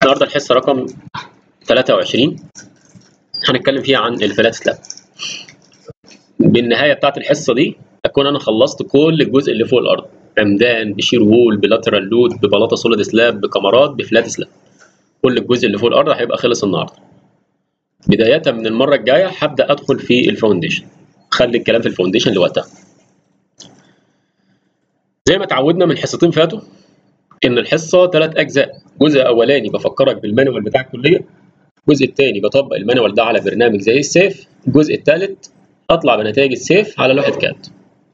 النهارده الحصه رقم 23 هنتكلم فيها عن الفلات سلاب بالنهايه بتاعت الحصه دي اكون انا خلصت كل الجزء اللي فوق الارض عمدان بشير وول بلاترال لود ببلاطه سوليد سلاب بكمرات بفلات سلاب كل الجزء اللي فوق الارض هيبقى خلص النهارده بدايه من المره الجايه هبدا ادخل في الفاونديشن خلي الكلام في الفاونديشن لوقتها زي ما اتعودنا من حصتين فاتوا ان الحصه ثلاث اجزاء جزء اولاني بفكرك بالمانوال بتاع الكليه الجزء الثاني بطبق المانوال ده على برنامج زي السيف الجزء الثالث اطلع بنتائج السيف على لوحه كاد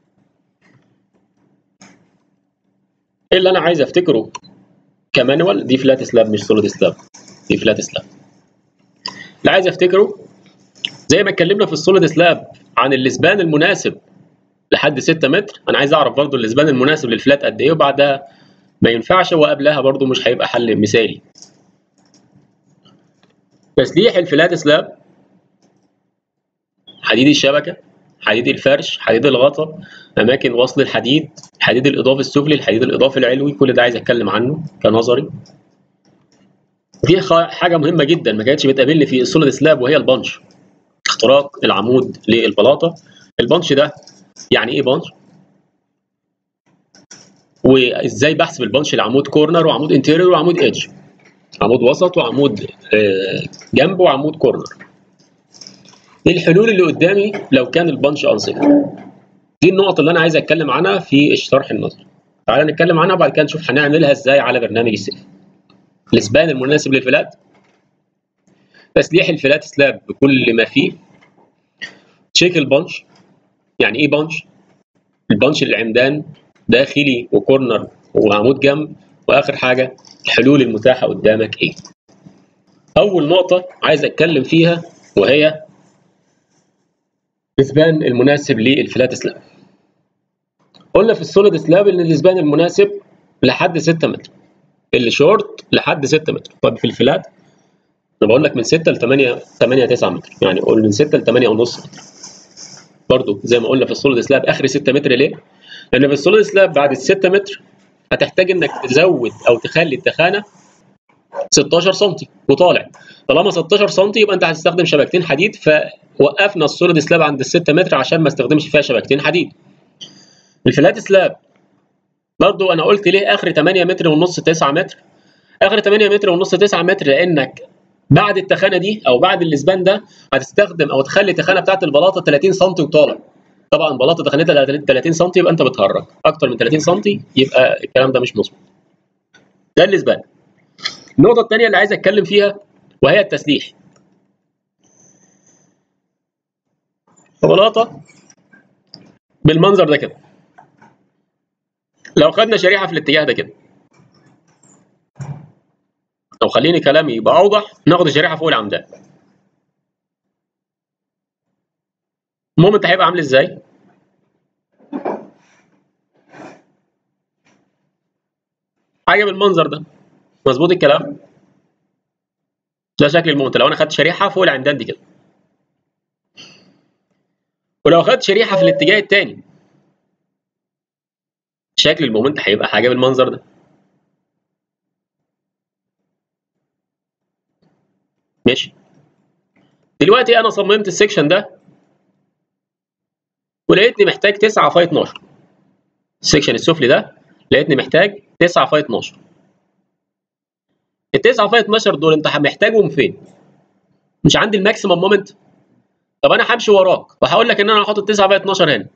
ايه اللي انا عايز افتكره كمانوال دي فلات سلاب مش سوليد سلاب دي فلات سلاب اللي عايز افتكره زي ما اتكلمنا في السوليد سلاب عن الاسبان المناسب لحد 6 متر انا عايز اعرف برضو الاسبان المناسب للفلات قد ايه وبعدها ما ينفعش وقبلها برضو مش هيبقى حل مثالي تسليح الفلات سلاب حديد الشبكه حديد الفرش حديد الغطا اماكن وصل الحديد الحديد الاضافي السفلي الحديد الاضافي العلوي كل ده عايز اتكلم عنه كنظري في حاجه مهمه جدا ما كانتش بتقابلني في السوليد سلاب وهي البنش اختراق العمود للبلاطه البنش ده يعني ايه بنش وازاي بحسب البنش العمود كورنر وعمود انتيريور وعمود ايدج عمود وسط وعمود جنب وعمود كورنر ايه الحلول اللي قدامي لو كان البنش انصف دي النقط اللي انا عايز اتكلم عنها في الشرح النظري تعالى نتكلم عنها بعد كده نشوف هنعملها ازاي على برنامج السيف الاسبان المناسب للفلات تسليح الفلات سلاب بكل ما فيه تشيك البنش يعني ايه بنش البنش العمدان داخلي وكورنر وعمود جنب واخر حاجه الحلول المتاحه قدامك ايه اول نقطه عايز اتكلم فيها وهي الاسبان المناسب للفلات سلاب قلنا في السوليد سلاب ان الاسبان المناسب لحد 6 متر اللي شورت لحد 6 متر طب في الفلات انا بقول لك من 6 ل 8 8 9 متر يعني قول من 6 ل 8 ونص متر برضو زي ما قلنا في السوليد سلاب اخر 6 متر ليه؟ لان في السوليد سلاب بعد ال 6 متر هتحتاج انك تزود او تخلي التخانه 16 سم وطالع طالما 16 سم يبقى انت هتستخدم شبكتين حديد فوقفنا السوليد سلاب عند ال 6 متر عشان ما استخدمش فيها شبكتين حديد الفلات سلاب برضو انا قلت ليه اخر 8 متر ونص 9 متر اخر 8 متر ونص 9 متر لانك بعد التخانه دي او بعد الاسبان ده هتستخدم او تخلي التخانه بتاعت البلاطه 30 سم وطالع طبعا بلاطه تخانتها 30 سم يبقى انت بتهرج اكتر من 30 سم يبقى الكلام ده مش مظبوط ده الاسبان النقطه الثانيه اللي عايز اتكلم فيها وهي التسليح بلاطه بالمنظر ده كده لو خدنا شريحه في الاتجاه ده كده لو خليني كلامي يبقى اوضح ناخد الشريحه فوق العمدان المومنت هيبقى عامل ازاي حاجه بالمنظر ده مظبوط الكلام ده شكل المومنت لو انا خدت شريحه فوق العمدان دي كده ولو خدت شريحه في الاتجاه الثاني شكل المومنت هيبقى حاجه بالمنظر ده ماشي دلوقتي انا صممت السكشن ده ولقيتني محتاج 9 في 12 السكشن السفلي ده لقيتني محتاج 9 في 12 ال 9 في 12 دول انت محتاجهم فين؟ مش عندي الماكسيمم مومنت طب انا همشي وراك وهقول لك ان انا هحط ال 9 في 12 هنا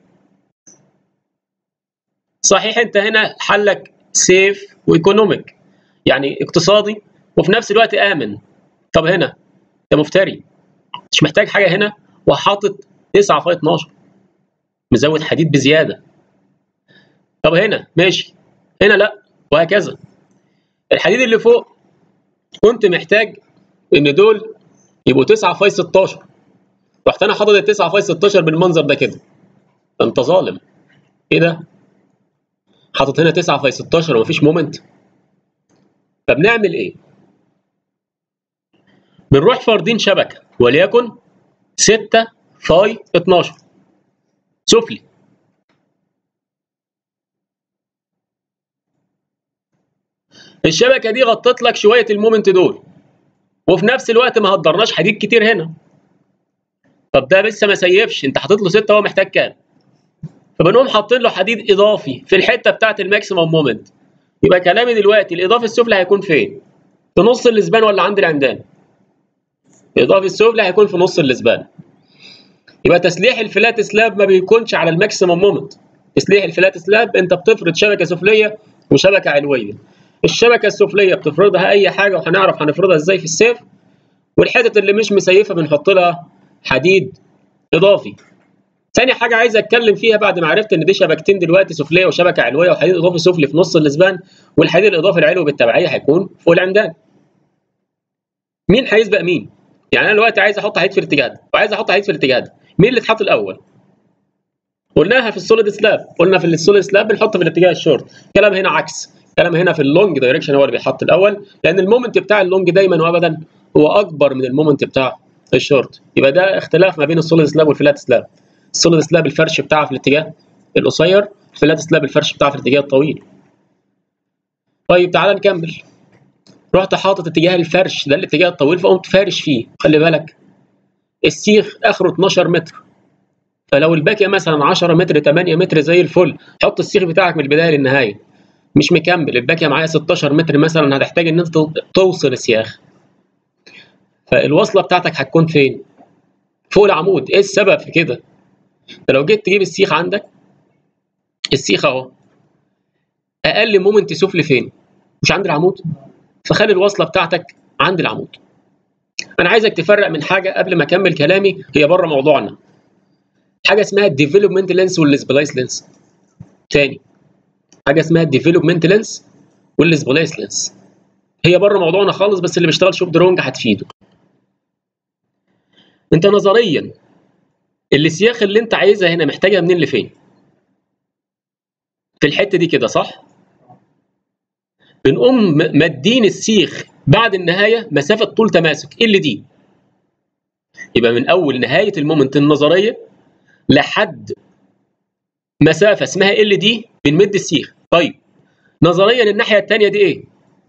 صحيح انت هنا حلك سيف وايكونوميك يعني اقتصادي وفي نفس الوقت امن طب هنا انت مفتري مش محتاج حاجه هنا وحاطط 9 في 12 مزود حديد بزياده طب هنا ماشي هنا لا وهكذا الحديد اللي فوق كنت محتاج ان دول يبقوا 9 في 16 رحت انا حاطط ال 9 في 16 بالمنظر ده كده انت ظالم ايه ده حاطط هنا 9 في 16 ومفيش مومنت طب نعمل ايه بنروح فاردين شبكه وليكن 6 في 12 سفلي الشبكه دي غطت لك شويه المومنت دول وفي نفس الوقت ما هدرناش حديد كتير هنا طب ده لسه ما سيفش انت حاطط له 6 هو محتاج كام فبنقوم حاطين له حديد اضافي في الحته بتاعه الماكسيمم مومنت يبقى كلامي دلوقتي الاضافي السفلي هيكون فين في نص الاسبان ولا عند العمدان الاضافي السفلي هيكون في نص الاسبان يبقى تسليح الفلات سلاب ما بيكونش على الماكسيمم مومنت تسليح الفلات سلاب انت بتفرض شبكه سفليه وشبكه علويه الشبكه السفليه بتفرضها اي حاجه وهنعرف هنفرضها ازاي في السيف والحتت اللي مش مسيفه بنحط لها حديد اضافي ثاني حاجه عايز اتكلم فيها بعد ما عرفت ان دي شبكتين دلوقتي سفليه وشبكه علويه وحديد اضافي سفلي في نص الاسبان والحديد الاضافي العلوي بالتبعيه هيكون فوق العمدان مين هيسبق مين يعني انا دلوقتي عايز احط حديد في الاتجاه ده وعايز احط حديد في الاتجاه ده مين اللي اتحط الاول قلناها في السوليد سلاب قلنا في السوليد سلاب بنحط في الاتجاه الشورت كلام هنا عكس كلام هنا في اللونج دايركشن هو اللي بيحط الاول لان المومنت بتاع اللونج دايما وابدا هو اكبر من المومنت بتاع الشورت يبقى ده اختلاف ما بين السوليد سلاب والفلات سلاب السوليد سلاب الفرش بتاعها في الاتجاه القصير الفلات سلاب الفرش بتاعها في الاتجاه الطويل طيب تعال نكمل رحت حاطط اتجاه الفرش ده الاتجاه الطويل فقمت فارش فيه خلي بالك السيخ اخره 12 متر فلو الباقي مثلا 10 متر 8 متر زي الفل حط السيخ بتاعك من البدايه للنهايه مش مكمل الباقي معايا 16 متر مثلا هتحتاج ان انت توصل السياخ فالوصله بتاعتك هتكون فين فوق العمود ايه السبب في كده انت لو جيت تجيب السيخ عندك السيخ اهو اقل مومنت سفلي فين مش عند العمود فخلي الوصله بتاعتك عند العمود انا عايزك تفرق من حاجه قبل ما اكمل كلامي هي بره موضوعنا حاجه اسمها الديفلوبمنت لينس والسبلايس لينس تاني حاجه اسمها الديفلوبمنت لينس والسبلايس لينس هي بره موضوعنا خالص بس اللي بيشتغل شوب درونج هتفيده انت نظريا السياخ اللي انت عايزها هنا محتاجها منين لفين في الحته دي كده صح بنقوم مادين السيخ بعد النهايه مسافه طول تماسك ال دي يبقى من اول نهايه المومنت النظريه لحد مسافه اسمها ال دي بنمد السيخ طيب نظريا الناحيه الثانيه دي ايه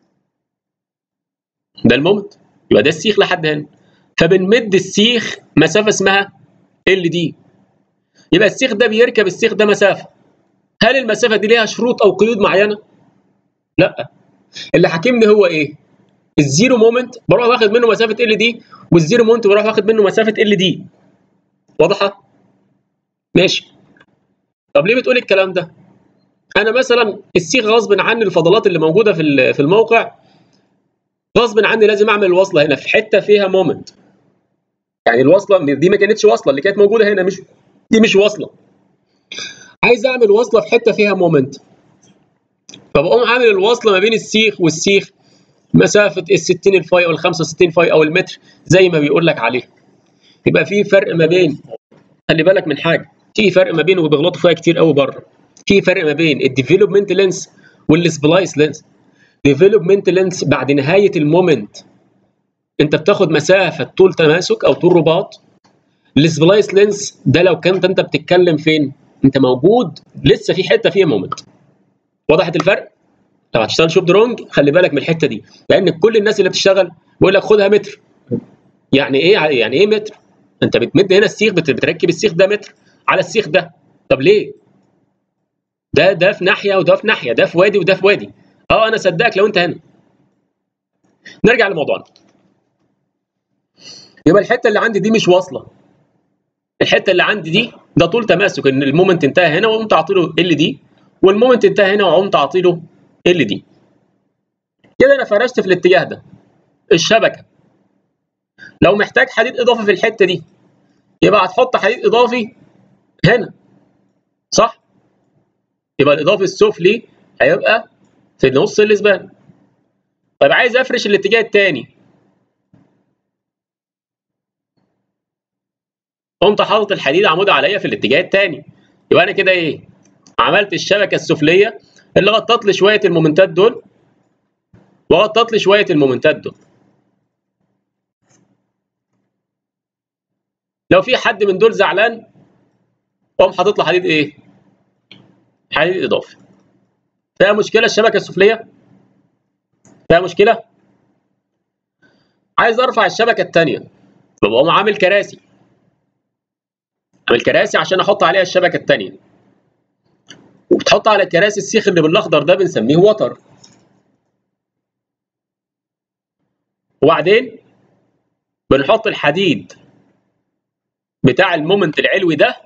ده المومنت يبقى ده السيخ لحد هنا فبنمد السيخ مسافه اسمها ال دي يبقى السيخ ده بيركب السيخ ده مسافه هل المسافه دي ليها شروط او قيود معينه لا اللي حاكمني هو ايه الزيرو مومنت بروح واخد منه مسافه ال دي والزيرو مومنت بروح واخد منه مسافه ال دي واضحه ماشي طب ليه بتقول الكلام ده انا مثلا السيخ غصب عني الفضلات اللي موجوده في في الموقع غصب عني لازم اعمل الوصله هنا في حته فيها مومنت يعني الوصله دي ما كانتش واصله اللي كانت موجوده هنا مش دي مش واصله عايز اعمل وصله في حته فيها مومنت فبقوم عامل الوصله ما بين السيخ والسيخ مسافه ال 60 الفاي او ال 65 فاي او المتر زي ما بيقول لك عليه يبقى في فرق ما بين خلي بالك من حاجه في فرق ما بين وبيغلطوا فيها كتير قوي بره في فرق ما بين الديفلوبمنت لينس والسبلايس لينس ديفلوبمنت لينس بعد نهايه المومنت انت بتاخد مسافه طول تماسك او طول رباط السبلايس لينس ده لو كنت انت بتتكلم فين انت موجود لسه في حته فيها مومنت وضحت الفرق لو هتشتغل شوب درونج خلي بالك من الحته دي لان كل الناس اللي بتشتغل بيقول لك خدها متر يعني ايه يعني ايه متر انت بتمد هنا السيخ بتركب السيخ ده متر على السيخ ده طب ليه ده ده في ناحيه وده في ناحيه ده في وادي وده في وادي اه انا صدقك لو انت هنا نرجع لموضوعنا يبقى الحته اللي عندي دي مش واصله الحته اللي عندي دي ده طول تماسك ان المومنت انتهى هنا وقمت اعطي له ال دي والمومنت انتهى هنا وقمت اعطي له ال دي كده انا فرشت في الاتجاه ده الشبكه لو محتاج حديد اضافي في الحته دي يبقى هتحط حديد اضافي هنا صح يبقى الاضافي السفلي هيبقى في نص الاسبان طيب عايز افرش الاتجاه الثاني قمت حاطط الحديد عمود عليا في الاتجاه الثاني يبقى انا كده ايه عملت الشبكه السفليه اللي غطت لي شويه المومنتات دول وغطت لي شويه المومنتات دول لو في حد من دول زعلان قوم حاطط له حديد ايه حديد اضافي فيها مشكله الشبكه السفليه فيها مشكله عايز ارفع الشبكه الثانيه بقوم عامل كراسي عامل كراسي عشان احط عليها الشبكه الثانيه وبتحط على الكراسي السيخ اللي بالاخضر ده بنسميه وتر وبعدين بنحط الحديد بتاع المومنت العلوي ده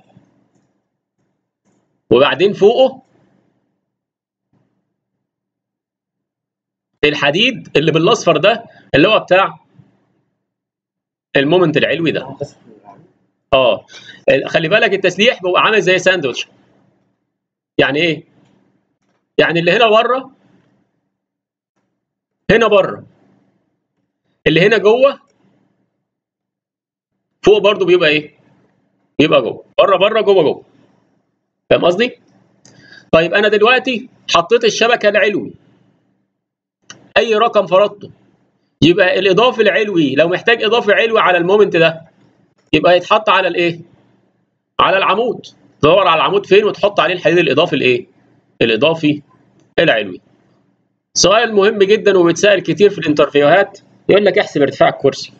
وبعدين فوقه الحديد اللي بالاصفر ده اللي هو بتاع المومنت العلوي ده اه خلي بالك التسليح بيبقى عامل زي ساندوتش يعني ايه يعني اللي هنا بره هنا بره اللي هنا جوه فوق برضو بيبقى ايه يبقى جوه بره بره جوه جوه فاهم قصدي طيب انا دلوقتي حطيت الشبكه العلوي اي رقم فرضته يبقى الاضافي العلوي لو محتاج اضافي علوي على المومنت ده يبقى يتحط على الايه على العمود تدور على العمود فين وتحط عليه الحديد الاضافي الايه الاضافي العلوي سؤال مهم جدا وبيتسال كتير في الانترفيوهات يقول لك احسب ارتفاع الكرسي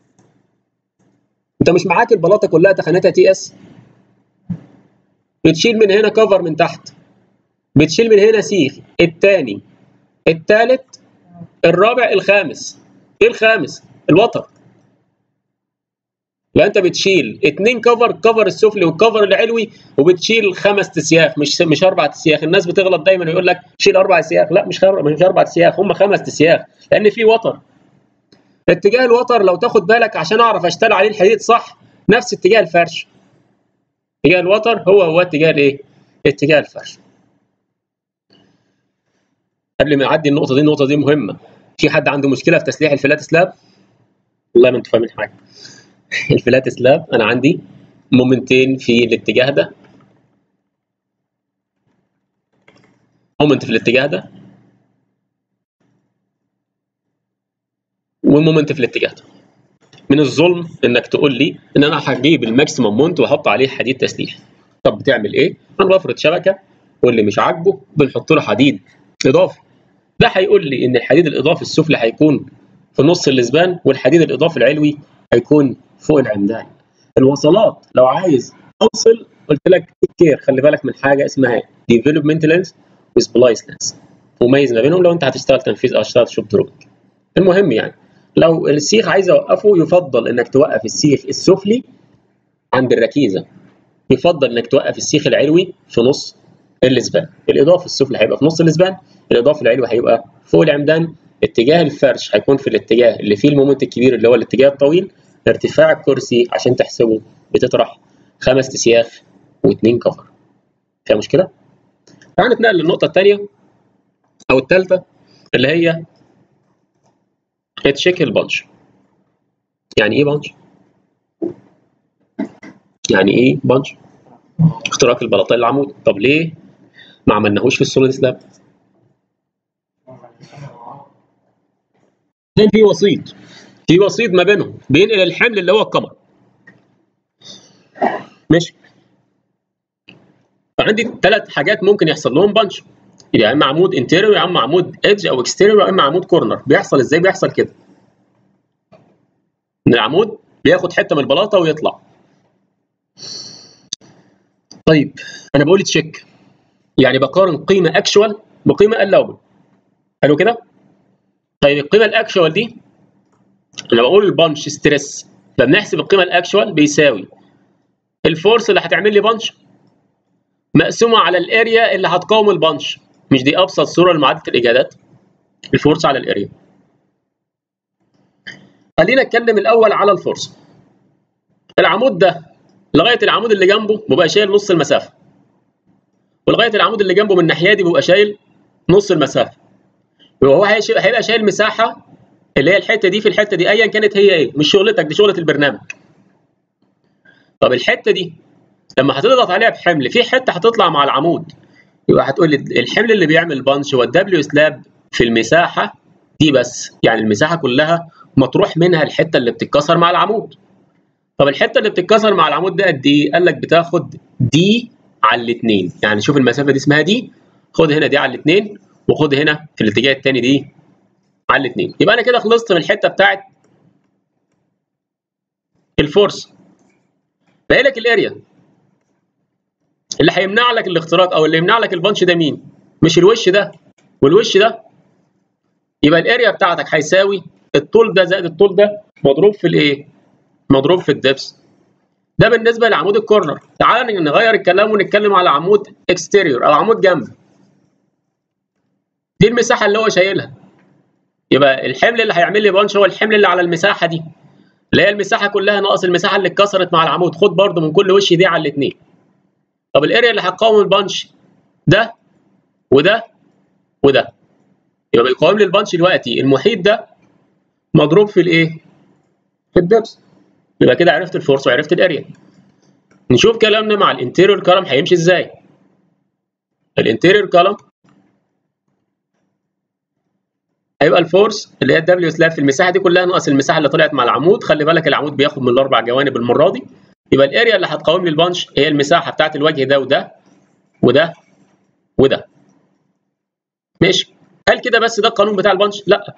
انت مش معاك البلاطه كلها تخانتها تي اس بتشيل من هنا كفر من تحت بتشيل من هنا سيخ الثاني الثالث الرابع الخامس ايه الخامس الوتر لا انت بتشيل اتنين كفر كفر السفلي والكفر العلوي وبتشيل خمس تسياخ مش مش اربع تسياخ الناس بتغلط دايما ويقول لك شيل اربع تسياخ لا مش مش اربع تسياخ هم خمس تسياخ لان في وتر اتجاه الوتر لو تاخد بالك عشان اعرف اشتغل عليه الحديد صح نفس اتجاه الفرش اتجاه الوتر هو هو اتجاه الايه اتجاه الفرش قبل ما اعدي النقطه دي النقطه دي مهمه في حد عنده مشكله في تسليح الفلات سلاب والله ما انتوا فاهمين حاجه الفلات سلاب انا عندي مومنتين في الاتجاه ده مومنت في الاتجاه ده ومومنت في الاتجاه ده من الظلم انك تقول لي ان انا هجيب الماكسيمم مونت واحط عليه حديد تسليح طب بتعمل ايه انا بفرض شبكه واللي مش عاجبه بنحط له حديد اضافي ده هيقول لي ان الحديد الاضافي السفلي هيكون في نص الاسبان والحديد الاضافي العلوي هيكون فوق العمدان الوصلات لو عايز اوصل قلت لك كير خلي بالك من حاجه اسمها ديفلوبمنت لينس وسبلايس لينس وميز ما بينهم لو انت هتشتغل تنفيذ او هتشتغل شوب دروب المهم يعني لو السيخ عايز اوقفه يفضل انك توقف السيخ السفلي عند الركيزه يفضل انك توقف السيخ العلوي في نص الاسبان الاضافي السفلي هيبقى في نص الاسبان الاضافي العلوي هيبقى فوق العمدان اتجاه الفرش هيكون في الاتجاه اللي فيه المومنت الكبير اللي هو الاتجاه الطويل ارتفاع الكرسي عشان تحسبه بتطرح خمس تسياخ واثنين كفر فيها مشكله تعال نتنقل للنقطه الثانيه او الثالثه اللي هي تشيك البنش يعني ايه بنش يعني ايه بنش اختراق البلاطين العمود طب ليه ما عملناهوش في السوليد سلاب عشان في وسيط في وسيط ما بينهم بينقل الحمل اللي هو الكمر ماشي فعندي ثلاث حاجات ممكن يحصل لهم بنش يا اما عمود انتيريور يا اما عمود ايدج او اكستيريور يا اما عمود كورنر بيحصل ازاي بيحصل كده ان العمود بياخد حته من البلاطه ويطلع طيب انا بقول تشيك يعني بقارن قيمه اكشوال بقيمه الاوبل حلو كده طيب القيمه الاكشوال دي انا بقول البانش ستريس فبنحسب القيمه الاكشوال بيساوي الفورس اللي هتعمل لي بانش مقسومه على الاريا اللي هتقاوم البانش مش دي ابسط صوره لمعادله الاجادات الفورس على الاريا خلينا نتكلم الاول على الفورس العمود ده لغايه العمود اللي جنبه بيبقى شايل نص المسافه ولغايه العمود اللي جنبه من الناحيه دي بيبقى شايل نص المسافه يبقى هو هيبقى شايل مساحه اللي هي الحته دي في الحته دي ايا كانت هي ايه مش شغلتك دي شغله البرنامج طب الحته دي لما هتضغط عليها بحمل في حته هتطلع مع العمود يبقى هتقول لي الحمل اللي بيعمل بانش هو الدبليو سلاب في المساحه دي بس يعني المساحه كلها مطروح منها الحته اللي بتتكسر مع العمود طب الحته اللي بتتكسر مع العمود ده قد ايه قال لك بتاخد دي على الاثنين يعني شوف المسافه دي اسمها دي خد هنا دي على الاثنين وخد هنا في الاتجاه الثاني دي على الاثنين يبقى انا كده خلصت من الحته بتاعت الفورس باقي لك الاريا اللي هيمنع لك الاختراق او اللي يمنع لك البانش ده مين مش الوش ده والوش ده يبقى الاريا بتاعتك هيساوي الطول ده زائد الطول ده مضروب في الايه مضروب في الدبس ده بالنسبه لعمود الكورنر تعال نغير الكلام ونتكلم على عمود اكستيريور او عمود جنب دي المساحه اللي هو شايلها يبقى الحمل اللي هيعمل لي بانش هو الحمل اللي على المساحه دي اللي هي المساحه كلها ناقص المساحه اللي اتكسرت مع العمود خد برده من كل وش دي على الاثنين طب الاريا اللي هتقاوم البانش ده وده وده يبقى بيقاوم لي البانش دلوقتي المحيط ده مضروب في الايه في الدبس يبقى كده عرفت الفورس وعرفت الاريا نشوف كلامنا مع الانتيريور كولم هيمشي ازاي الانتيريور كولم هيبقى الفورس اللي هي الدبليو سلاب في المساحه دي كلها ناقص المساحه اللي طلعت مع العمود خلي بالك العمود بياخد من الاربع جوانب المره دي يبقى الاريا اللي هتقاوم لي البانش هي المساحه بتاعت الوجه ده وده وده وده ماشي هل كده بس ده القانون بتاع البانش لا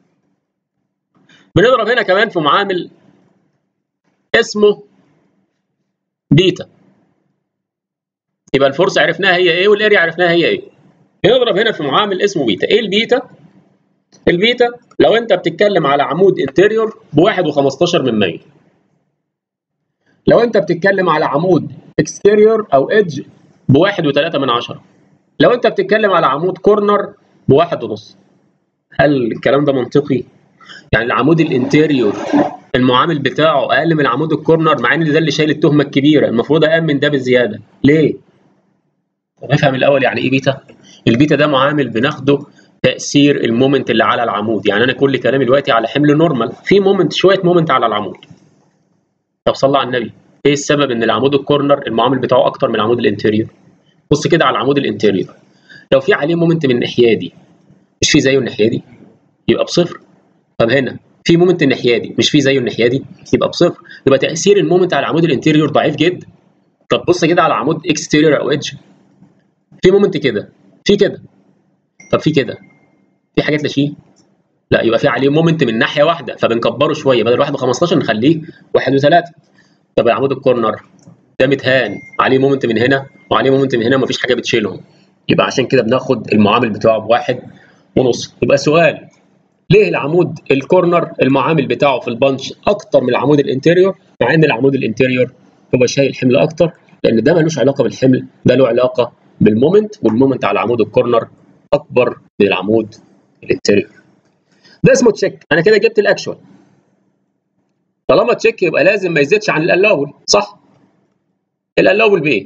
بنضرب هنا كمان في معامل اسمه بيتا يبقى الفورس عرفناها هي ايه والاريا عرفناها هي ايه بنضرب هنا في معامل اسمه بيتا ايه البيتا البيتا لو انت بتتكلم على عمود انتريور بواحد و15 من 100 لو انت بتتكلم على عمود اكستيريور او ايدج بواحد وثلاثة من عشرة لو انت بتتكلم على عمود كورنر بواحد ونص هل الكلام ده منطقي؟ يعني العمود الانتيريور المعامل بتاعه اقل من عمود الكورنر مع ان ده اللي شايل التهمه الكبيره المفروض امن ده بالزياده ليه؟ طب افهم الاول يعني ايه بيتا؟ البيتا ده معامل بناخده تاثير المومنت اللي على العمود يعني انا كل كلامي دلوقتي على حمل نورمال في مومنت شويه مومنت على العمود طب صلى على النبي ايه السبب ان العمود الكورنر المعامل بتاعه اكتر من العمود الانتيريور بص كده على العمود الانتيريور لو في عليه مومنت من الناحيه دي مش في زيه الناحيه دي يبقى بصفر طب هنا في مومنت الناحيه دي مش في زيه الناحيه دي يبقى بصفر يبقى تاثير المومنت على العمود الانتيريور ضعيف جدا طب بص كده على عمود اكستيريور او ايدج في مومنت كده في كده طب في كده في حاجات لاشيه لا يبقى في عليه مومنت من ناحيه واحده فبنكبره شويه بدل 1 15 نخليه 1 و3 طب عمود الكورنر ده متهان عليه مومنت من هنا وعليه مومنت من هنا ومفيش حاجه بتشيلهم يبقى عشان كده بناخد المعامل بتاعه بواحد ونص يبقى سؤال ليه العمود الكورنر المعامل بتاعه في البنش اكتر من العمود الانتيريور مع ان العمود الانتيريور هو شايل حمل اكتر لان ده ملوش علاقه بالحمل ده له علاقه بالمومنت والمومنت على عمود الكورنر اكبر من العمود الانتيريور ده اسمه تشيك انا كده جبت الاكشوال طالما تشيك يبقى لازم ما يزيدش عن الالاول صح الالاول بايه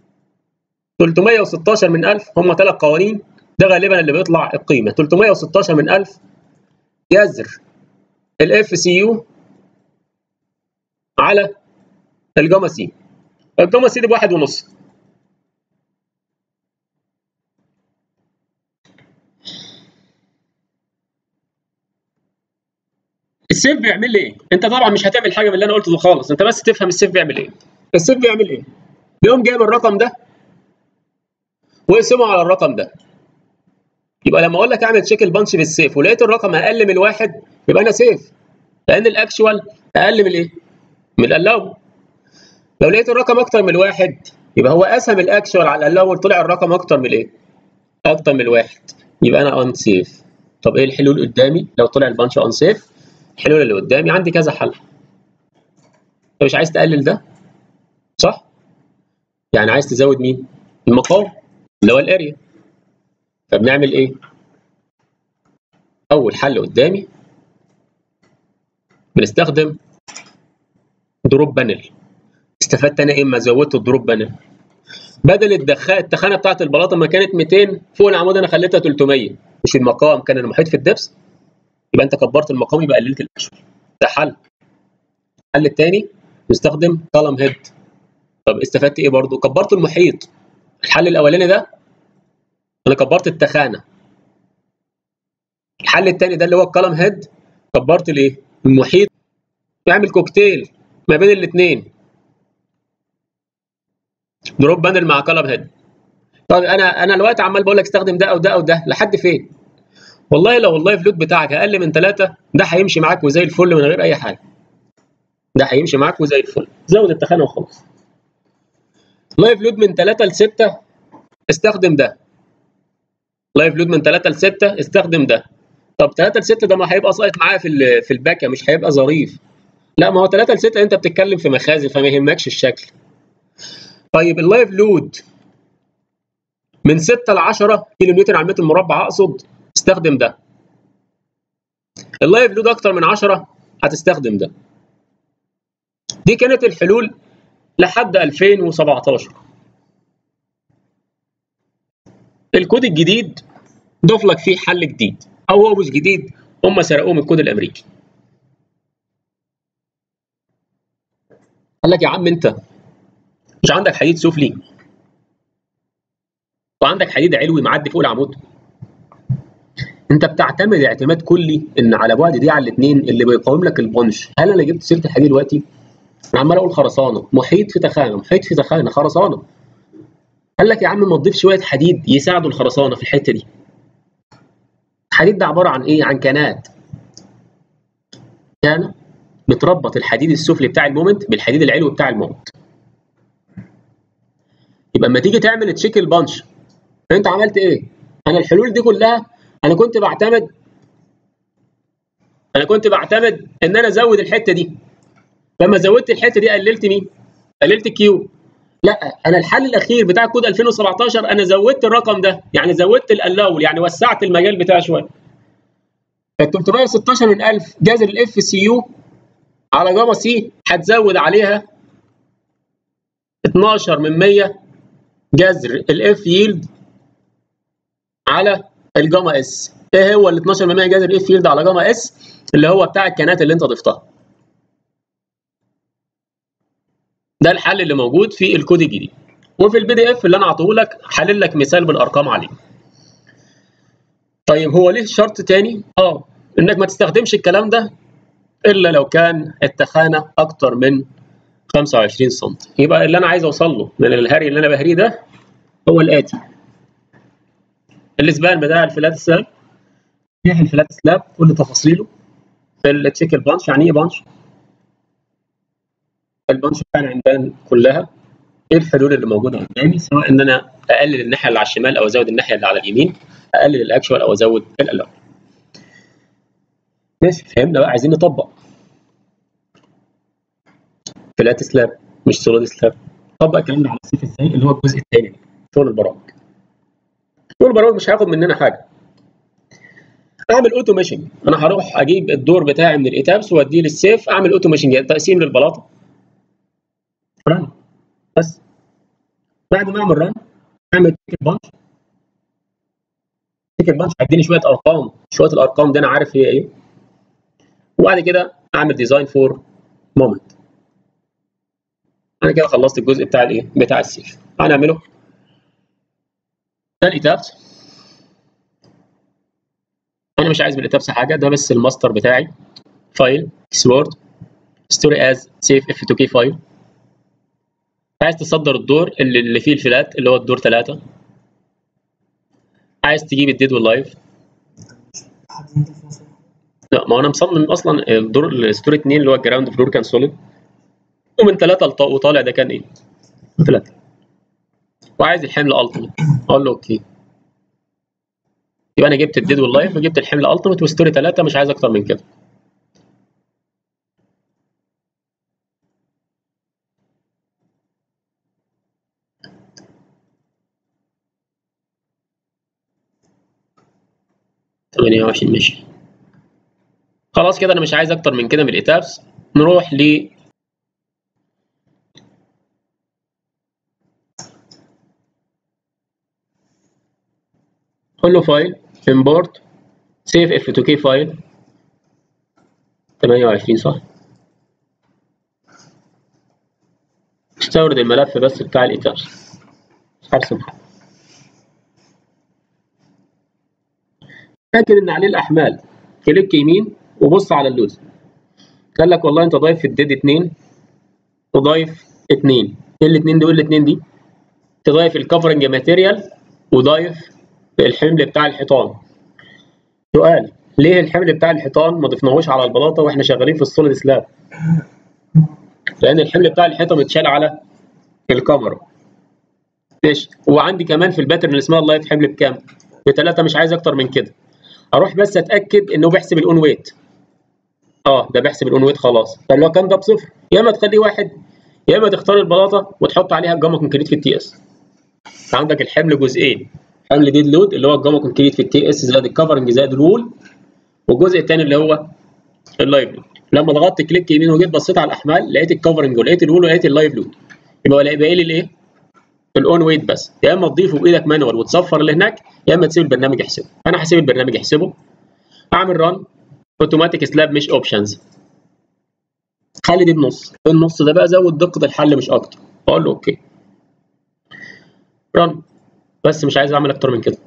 316 من 1000 هم ثلاث قوانين ده غالبا اللي بيطلع القيمه 316 من 1000 جذر الاف سي يو على الجاما سي الجاما سي دي بواحد ونص السيف بيعمل لي ايه؟ انت طبعا مش هتعمل حاجه من اللي انا قلته ده خالص انت بس تفهم السيف بيعمل ايه السيف بيعمل ايه؟ بيقوم جايب الرقم ده ويقسمه على الرقم ده يبقى لما اقول لك اعمل تشيك البانش بالسيف ولقيت الرقم اقل من الواحد يبقى انا سيف لان الاكشوال اقل من الايه؟ من الالاو لو لقيت الرقم اكتر من الواحد يبقى هو قسم الاكشوال على الالاو طلع الرقم اكتر من الايه؟ اكتر من الواحد يبقى انا ان سيف طب ايه الحلول قدامي لو طلع البانش ان سيف؟ الحلول اللي قدامي عندي كذا حل انت مش عايز تقلل ده صح؟ يعني عايز تزود مين؟ المقام اللي هو الاريا فبنعمل ايه؟ اول حل قدامي بنستخدم دروب بانل استفدت انا ايه اما زودت الدروب بانل بدل الدخاء التخانه بتاعت البلاطه ما كانت 200 فوق العمود انا خليتها 300 مش المقام كان المحيط في الدبس يبقى انت كبرت المقام يبقى قللت الاكشوال ده حل الحل الثاني نستخدم كولم هيد طب استفدت ايه برضو كبرت المحيط الحل الاولاني ده انا كبرت التخانه الحل الثاني ده اللي هو الكولم هيد كبرت الايه المحيط يعمل كوكتيل ما بين الاثنين دروب بانل مع كولم هيد طب انا انا دلوقتي عمال بقول لك استخدم ده او ده او ده لحد فين والله لو اللايف لود بتاعك اقل من 3 ده هيمشي معاك وزي الفل من غير اي حاجه ده هيمشي معاك وزي الفل زود التخانه وخلاص لايف لود من 3 ل 6 استخدم ده لايف لود من 3 ل 6 استخدم ده طب 3 ل 6 ده ما هيبقى ساقط معايا في في الباكه مش هيبقى ظريف لا ما هو 3 ل 6 انت بتتكلم في مخازن فما يهمكش الشكل طيب اللايف لود من 6 ل 10 كيلو نيوتن على المتر المربع اقصد استخدم ده اللايف لود اكتر من 10 هتستخدم ده دي كانت الحلول لحد 2017 الكود الجديد ضاف لك فيه حل جديد او هو مش جديد هم سرقوه من الكود الامريكي قال لك يا عم انت مش عندك حديد سفلي وعندك حديد علوي معدي فوق العمود انت بتعتمد اعتماد كلي ان على بعد دي على الاثنين اللي بيقاوم لك البنش هل انا جبت سيره الحديد دلوقتي انا عمال اقول خرسانه محيط في تخانه محيط في تخانه خرسانه قال لك يا عم ما تضيف شويه حديد يساعدوا الخرسانه في الحته دي الحديد ده عباره عن ايه عن كانات كان بتربط الحديد السفلي بتاع المومنت بالحديد العلوي بتاع المومنت يبقى اما تيجي تعمل تشيك البنش انت عملت ايه انا الحلول دي كلها انا كنت بعتمد انا كنت بعتمد ان انا ازود الحته دي لما زودت الحته دي قللت مين قللت كيو لا انا الحل الاخير بتاع كود 2017 انا زودت الرقم ده يعني زودت الالاول يعني وسعت المجال بتاعي شويه ال 316 من 1000 جذر الاف سي يو على جاما سي هتزود عليها 12 من 100 جذر الاف ييلد على الجاما اس ايه هو ال 12 من 100 جذر الاف ييلد على جاما اس اللي هو بتاع الكنات اللي انت ضفتها ده الحل اللي موجود في الكود الجديد وفي البي دي اف اللي انا اعطيه لك حلل لك مثال بالارقام عليه طيب هو ليه شرط تاني اه انك ما تستخدمش الكلام ده الا لو كان التخانه اكتر من 25 سم يبقى اللي انا عايز اوصل له من الهري اللي انا بهريه ده هو الاتي الاسبان بتاع الفلات سلاب فيه الفلات سلاب كل تفاصيله في التشيك البانش يعني ايه بانش البانش بتاع العمدان كلها ايه الحلول اللي موجوده قدامي سواء ان انا اقلل الناحيه اللي على الشمال او ازود الناحيه اللي على اليمين اقلل الاكشوال او ازود الالاول ماشي فهمنا بقى عايزين نطبق فلات سلاب مش سوليد سلاب طبق الكلام ده على السيف ازاي اللي هو الجزء الثاني شغل البرامج شغل البرامج مش هياخد مننا حاجه اعمل اوتوميشن انا هروح اجيب الدور بتاعي من الايتابس واديه للسيف اعمل اوتوميشن تقسيم للبلاطه رن بس بعد ما اعمل رن اعمل تيكت بانش تيكت بانش هيديني شويه ارقام شويه الارقام دي انا عارف هي ايه وبعد كده اعمل ديزاين فور مومنت انا كده خلصت الجزء بتاع الايه بتاع السيف هنعمله ده الايتابس انا مش عايز من الايتابس حاجه ده بس الماستر بتاعي فايل اكسبورت ستوري از سيف اف 2 كي فايل عايز تصدر الدور اللي, اللي فيه الفلات اللي هو الدور 3 عايز تجيب الديد واللايف لا ما هو انا مصمم اصلا الدور الستوري 2 اللي هو الجراوند فلور كان سوليد ومن 3 وطالع ده كان ايه؟ 3 وعايز الحمل التيمت اقول له اوكي يبقى انا جبت الديد واللايف وجبت الحمل التيمت وستوري 3 مش عايز اكتر من كده تمانية وعشرين ماشي خلاص كده انا مش عايز اكتر من كده من الايتابس نروح ل قول له فايل امبورت سيف اف 2 كي فايل 28 صح استورد الملف بس بتاع الايتابس هرسم حاجه تاكد ان عليه الاحمال كليك يمين وبص على اللوز قال لك والله انت ضايف في الديد 2 وضايف 2 ايه الاثنين دول الاثنين دي تضايف الكفرنج ماتيريال وضايف الحمل بتاع الحيطان سؤال ليه الحمل بتاع الحيطان ما ضفناهوش على البلاطه واحنا شغالين في السوليد سلاب لان الحمل بتاع الحيطه متشال على الكاميرا ماشي وعندي كمان في الباترن اللي اسمها اللايت حمل بكام بثلاثه مش عايز اكتر من كده اروح بس اتاكد انه بيحسب الاون ويت اه ده بيحسب الاون ويت خلاص طب لو كان ده بصفر يا اما تخليه واحد يا اما تختار البلاطه وتحط عليها الجاما كونكريت في التي اس عندك الحمل جزئين حمل ديد لود اللي هو الجاما كونكريت في التي اس زائد الكفرنج زائد الوول والجزء الثاني اللي هو اللايف لود لما ضغطت كليك يمين وجيت بصيت على الاحمال لقيت الكفرنج ولقيت الوول ولقيت اللايف لود يبقى ولا يبقى لي الايه الاون ويت بس يا اما تضيفه بايدك مانوال وتصفر اللي هناك يا اما تسيب البرنامج يحسبه انا هسيب البرنامج يحسبه اعمل ران اوتوماتيك سلاب مش اوبشنز خلي دي بنص النص ده بقى زود دقه الحل مش اكتر اقول له اوكي ران بس مش عايز اعمل اكتر من كده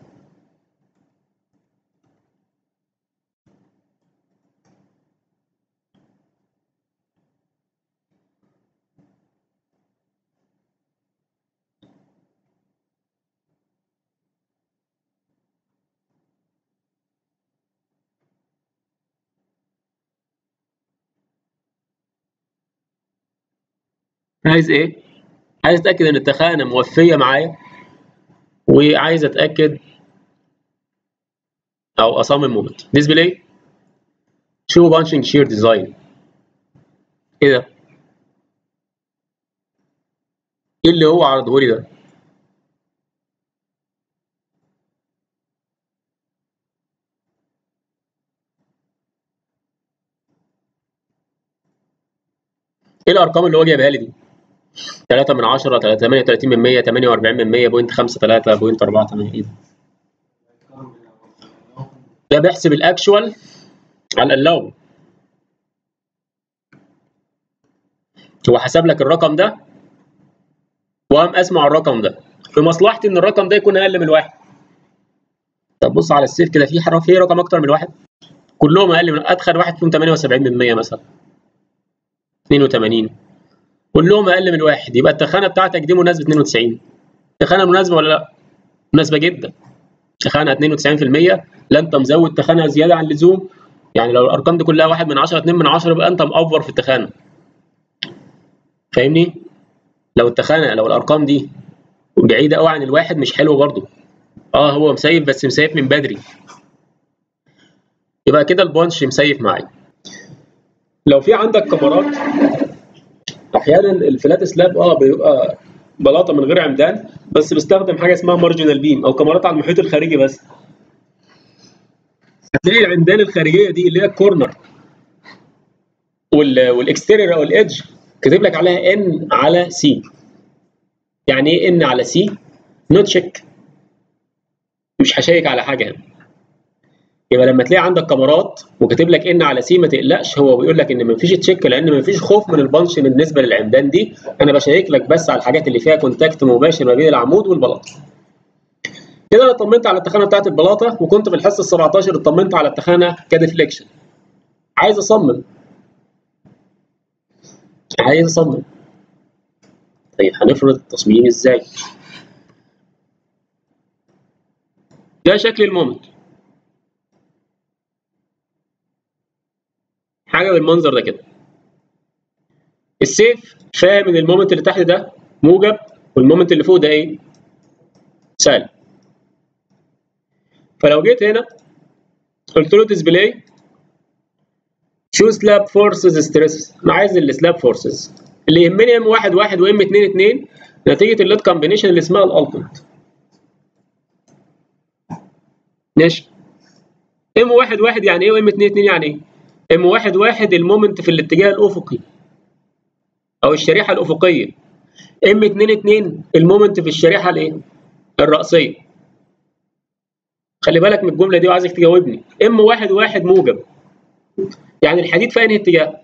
عايز ايه؟ عايز اتاكد ان التخانه موفيه معايا وعايز اتاكد او اصمم مومنت ديسبلاي شو بانشنج شير ديزاين ايه ده؟ ايه اللي هو عرضه لي ده؟ ايه الارقام اللي هو جايبها لي دي؟ 3 من 10 38 من 100 48 من 100 بوينت 5 3 بوينت 4 8 ايه ده؟ ده بيحسب الاكشوال على اللاو هو حسب لك الرقم ده وقام اسمع الرقم ده في مصلحتي ان الرقم ده يكون اقل من الواحد طب بص على السيف كده في حرف في رقم اكتر من الواحد كلهم اقل من ادخل واحد فيهم 78 من 100 مثلا 82 كلهم اقل من واحد يبقى التخانه بتاعتك دي مناسبه 92 تخانه مناسبه ولا لا؟ مناسبه جدا تخانه 92% لا انت مزود تخانه زياده عن اللزوم يعني لو الارقام دي كلها 1 من 10 2 من 10 يبقى انت مأفور في التخانه فاهمني؟ لو التخانه لو الارقام دي بعيده قوي عن الواحد مش حلو برضه اه هو مسيف بس مسيف من بدري يبقى كده البونش مسيف معايا لو في عندك كاميرات احيانا الفلات سلاب اه بيبقى بلاطه من غير عمدان بس بستخدم حاجه اسمها مارجنال بيم او كاميرات على المحيط الخارجي بس هتلاقي العمدان الخارجيه دي اللي هي الكورنر والاكستيرير او الايدج كاتب لك عليها ان على سي يعني ايه ان على سي نوت تشيك مش هشيك على حاجه هنا يبقى لما تلاقي عندك كاميرات وكاتب لك ان على سي ما تقلقش هو بيقول لك ان ما فيش تشيك لان ما فيش خوف من البنش بالنسبه للعمدان دي انا بشيك لك بس على الحاجات اللي فيها كونتاكت مباشر ما بين العمود والبلاطه كده انا اطمنت على التخانه بتاعت البلاطه وكنت في الحصه ال 17 اطمنت على التخانه كديفليكشن عايز اصمم عايز اصمم طيب هنفرض التصميم ازاي ده شكل المومنت حاجه بالمنظر ده كده السيف فاهم ان المومنت اللي تحت ده موجب والمومنت اللي فوق ده ايه سالب فلو جيت هنا قلت له ديسبلاي شو سلاب فورسز ستريس انا عايز السلاب فورسز اللي يهمني ام 1 1 وام 2 2 نتيجه اللود كومبينيشن اللي اسمها الالتيميت ماشي ام 1 1 يعني ايه وام 2 2 يعني ايه ام 1 1 المومنت في الاتجاه الافقي او الشريحه الافقيه ام 2 2 المومنت في الشريحه الايه الراسيه خلي بالك من الجمله دي وعايزك تجاوبني ام 1 1 موجب يعني الحديد في انهي اتجاه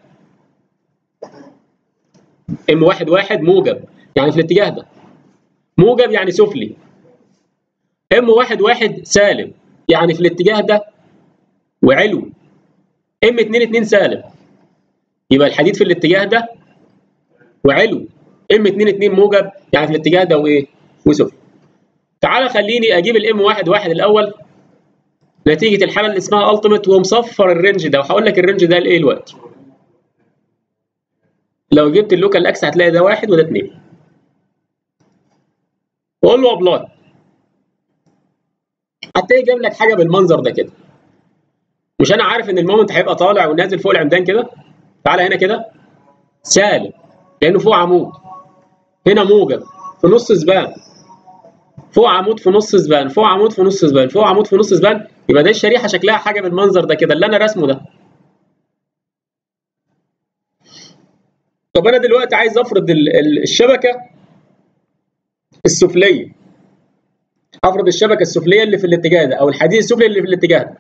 ام 1 1 موجب يعني في الاتجاه ده موجب يعني سفلي ام 1 1 سالب يعني في الاتجاه ده وعلو ام 2 2 سالب يبقى الحديد في الاتجاه ده وعلو ام 2 2 موجب يعني في الاتجاه ده وايه وسفلي تعالى خليني اجيب الام 1 1 الاول نتيجه الحاله اللي اسمها التيميت ومصفر الرينج ده وهقول لك الرينج ده لايه دلوقتي لو جبت اللوكال اكس هتلاقي ده واحد وده اتنين وقول له ابلاي هتلاقي جاب لك حاجه بالمنظر ده كده مش انا عارف ان المومنت هيبقى طالع ونازل فوق العمدان كده تعالى هنا كده سالب لانه فوق عمود هنا موجب في نص سبان فوق عمود في نص سبان فوق عمود في نص سبان فوق عمود في نص سبان يبقى ده الشريحه شكلها حاجه بالمنظر ده كده اللي انا رسمه ده طب انا دلوقتي عايز افرض الشبكه السفليه افرض الشبكه السفليه اللي في الاتجاه ده او الحديد السفلي اللي في الاتجاه ده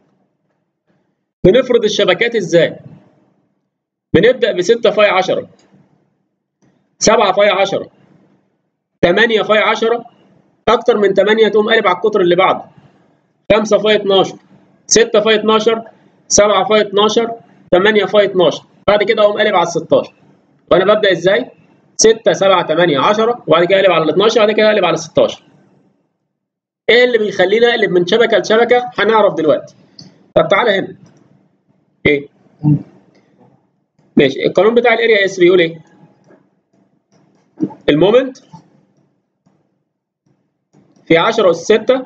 بنفرض الشبكات ازاي بنبدا ب 6 فاي 10 7 فاي 10 8 فاي 10 اكتر من 8 تقوم قالب على القطر اللي بعده 5 فاي 12 6 فاي 12 7 فاي 12 8 فاي 12 بعد كده اقوم قالب على ال 16 وانا ببدا ازاي 6 7 8 10 وبعد كده اقلب على ال 12 وبعد كده اقلب على ال 16 ايه اللي بيخليني اقلب من شبكه لشبكه هنعرف دلوقتي طب تعالى هنا ايه ماشي القانون بتاع الاريا اس بيقول ايه المومنت في 10 اس 6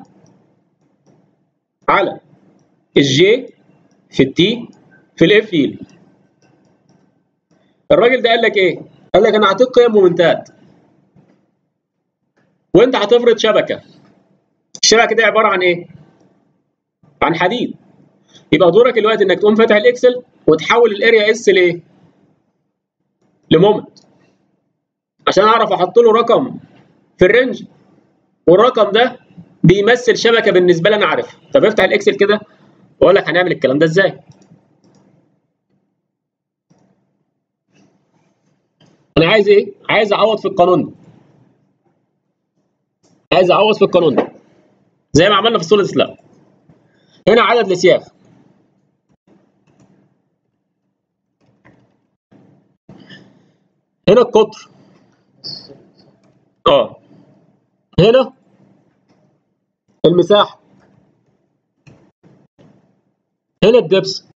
على الجي في التي في الاف يلد الراجل ده قال لك ايه قال لك انا هعطيك قيم مومنتات وانت هتفرض شبكه الشبكه دي عباره عن ايه عن حديد يبقى دورك دلوقتي انك تقوم فاتح الاكسل وتحول الاريا اس لايه لمومنت عشان اعرف احط له رقم في الرينج والرقم ده بيمثل شبكه بالنسبه لي انا عارفها طب افتح الاكسل كده واقول لك هنعمل الكلام ده ازاي انا عايز ايه عايز اعوض في القانون ده عايز اعوض في القانون ده زي ما عملنا في السوليد سلاب هنا عدد الاسياخ هنا القطر اه هنا المساحه هنا الدبس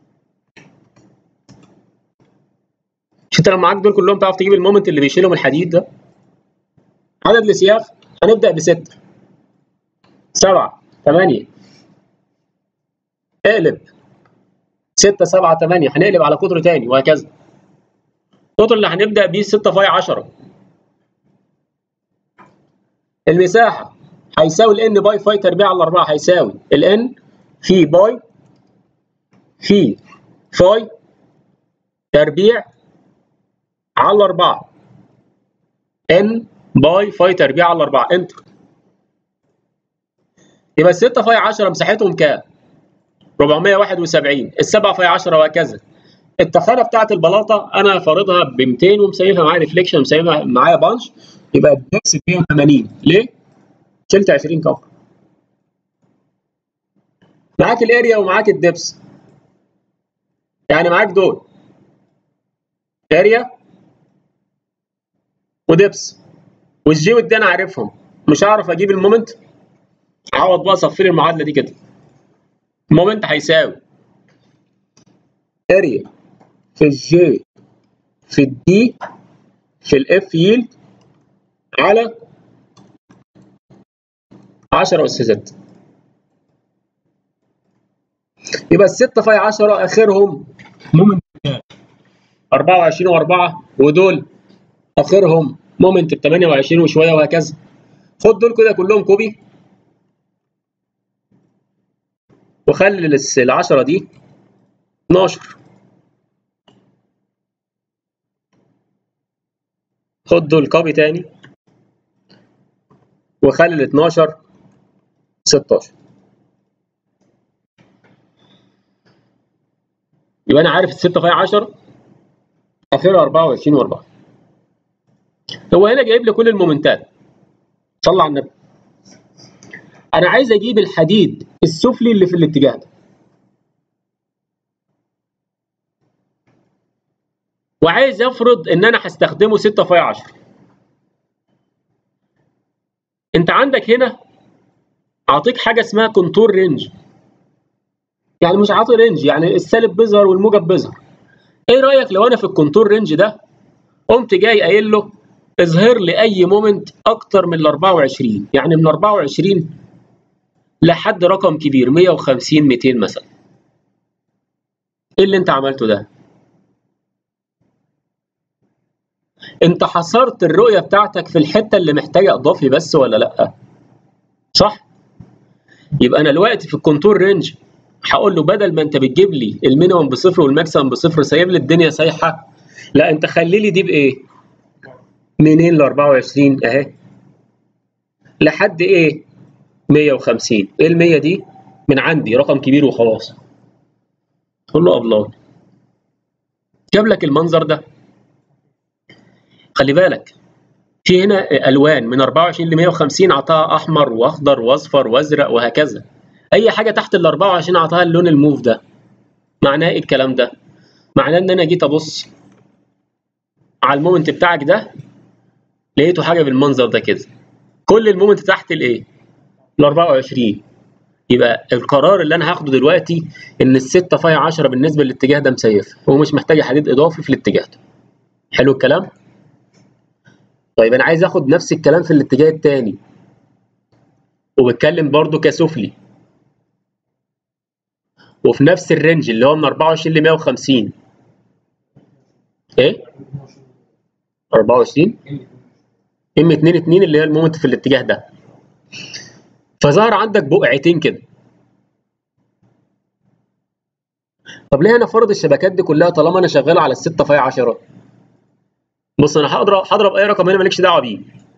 مش انت لو معاك دول كلهم تعرف تجيب المومنت اللي بيشيلهم الحديد ده عدد الاسياخ هنبدا بستة سبعة ثمانية اقلب ستة سبعة ثمانية هنقلب على قطر تاني وهكذا القطر اللي هنبدأ بيه 6 فاي 10 المساحة هيساوي الان باي فاي تربيع على 4 هيساوي الان في باي في فاي تربيع على 4 ان باي فاي تربيع على 4 انتر يبقى ال 6 فاي 10 مساحتهم كام؟ 471 ال 7 فاي 10 وهكذا التخانه بتاعت البلاطه انا فارضها ب 200 ومسيفها معايا ريفليكشن ومسيفها معايا بانش يبقى الدبس 180 ليه؟ شلت 20 كفر معاك الاريا ومعاك الدبس يعني معاك دول اريا ودبس والجي والدي انا عارفهم مش هعرف اجيب المومنت عوض بقى صفي لي المعادله دي كده المومنت هيساوي اريا في الجي في الدي في الاف يلد على 10 اس 6 يبقى ال 6 فاي 10 اخرهم مومنت 24 و4 ودول اخرهم مومنت ب 28 وشويه وهكذا خد دول كده كلهم كوبي وخلي ال 10 دي 12 خد دول كوبي تاني وخلي ال 12 16 يبقى انا عارف ال 6 فاي 10 اخرها 24 و4 هو هنا جايب لي كل المومنتات صلى على النبي انا عايز اجيب الحديد السفلي اللي في الاتجاه ده وعايز افرض ان انا هستخدمه 6 فاي 10 انت عندك هنا اعطيك حاجه اسمها كونتور رينج يعني مش عاطي رينج يعني السالب بيظهر والموجب بيظهر ايه رايك لو انا في الكونتور رينج ده قمت جاي قايل له اظهر لي اي مومنت اكتر من ال 24 يعني من 24 لحد رقم كبير 150 200 مثلا ايه اللي انت عملته ده انت حصرت الرؤيه بتاعتك في الحته اللي محتاجه اضافي بس ولا لا صح يبقى انا دلوقتي في الكونتور رينج هقول له بدل ما انت بتجيب لي المينيمم بصفر والماكسيمم بصفر سايب لي الدنيا سايحه لا انت خلي لي دي بايه منين ل 24 اهي لحد ايه 150 ايه ال 100 دي من عندي رقم كبير وخلاص قول له ابلاي جاب لك المنظر ده خلي بالك في هنا الوان من 24 ل 150 عطاها احمر واخضر واصفر وازرق وهكذا اي حاجه تحت ال 24 عطاها اللون الموف ده معناه ايه الكلام ده معناه ان انا جيت ابص على المومنت بتاعك ده لقيته حاجه بالمنظر ده كده كل المومنت تحت الايه ال 24 يبقى القرار اللي انا هاخده دلوقتي ان الستة فاي 10 بالنسبه للاتجاه ده مسيف هو مش محتاج حديد اضافي في الاتجاه ده حلو الكلام طيب انا عايز اخد نفس الكلام في الاتجاه الثاني وبتكلم برضو كسفلي وفي نفس الرينج اللي هو من 24 ل 150 ايه 24 ام 2 2 اللي هي المومنت في الاتجاه ده فظهر عندك بقعتين كده طب ليه انا فرض الشبكات دي كلها طالما انا شغال على الستة فاي 10 بص انا هضرب هضرب اي رقم هنا مالكش دعوه بيه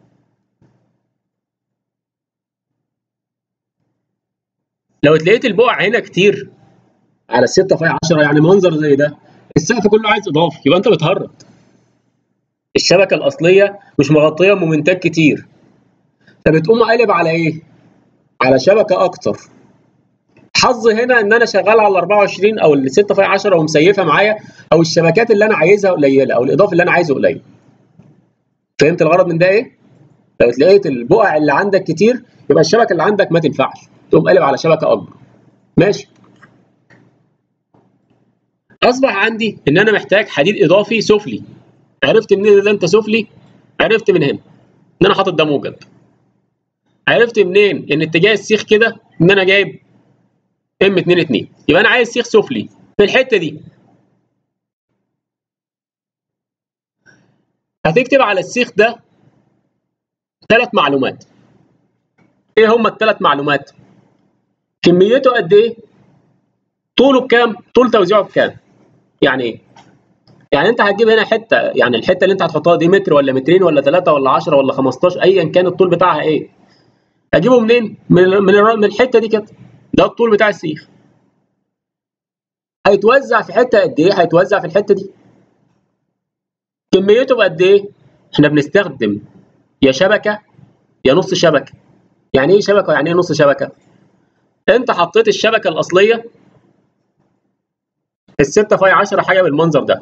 لو اتلاقيت البقع هنا كتير على الستة فاي 10 يعني منظر زي ده السقف كله عايز اضافي يبقى انت بتهرب الشبكه الاصليه مش مغطيه مومنتات كتير فبتقوم قالب على ايه؟ على شبكه اكتر حظي هنا ان انا شغال على 24 او ال 6 في 10 ومسيفه معايا او الشبكات اللي انا عايزها قليله او الاضافه اللي انا عايزه قليل فهمت الغرض من ده ايه؟ لو لقيت البقع اللي عندك كتير يبقى الشبكه اللي عندك ما تنفعش تقوم قالب على شبكه اكبر ماشي اصبح عندي ان انا محتاج حديد اضافي سفلي عرفت منين ان انت سفلي عرفت من هنا ان انا حاطط ده موجب عرفت منين ان اتجاه السيخ كده ان انا جايب ام 2 2 يبقى انا عايز سيخ سفلي في الحته دي هتكتب على السيخ ده ثلاث معلومات ايه هم الثلاث معلومات كميته قد ايه طوله بكام طول توزيعه بكام يعني ايه يعني انت هتجيب هنا حته يعني الحته اللي انت هتحطها دي متر ولا مترين ولا 3 ولا 10 ولا 15 ايا كان الطول بتاعها ايه اجيبه منين من من من الحته دي كده ده الطول بتاع السيخ هيتوزع في حته قد ايه هيتوزع في الحته دي كميته بقد ايه احنا بنستخدم يا شبكه يا نص شبكه يعني ايه شبكه يعني ايه نص شبكه انت حطيت الشبكه الاصليه الستة فاي 10 حاجه بالمنظر ده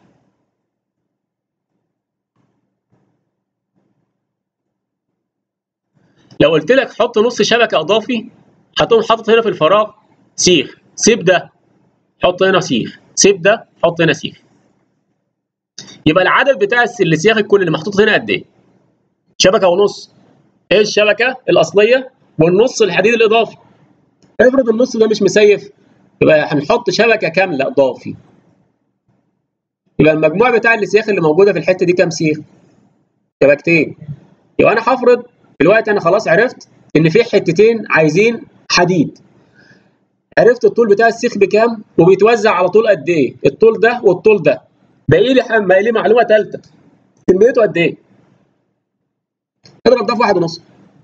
لو قلت لك حط نص شبكه اضافي هتقوم حاطط هنا في الفراغ سيخ سيب ده حط هنا سيخ سيب ده حط هنا سيخ يبقى العدد بتاع السياخ الكل اللي محطوط هنا قد ايه شبكه ونص ايه الشبكه الاصليه والنص الحديد الاضافي افرض النص ده مش مسيف يبقى هنحط شبكه كامله اضافي يبقى المجموع بتاع السياخ اللي موجوده في الحته دي كام سيخ شبكتين يبقى انا هفرض دلوقتي انا خلاص عرفت ان في حتتين عايزين حديد عرفت الطول بتاع السيخ بكام وبيتوزع على طول قد ايه الطول ده والطول ده باقي لي باقي لي معلومه ثالثه كميته قد ايه اضرب ده في واحد ونص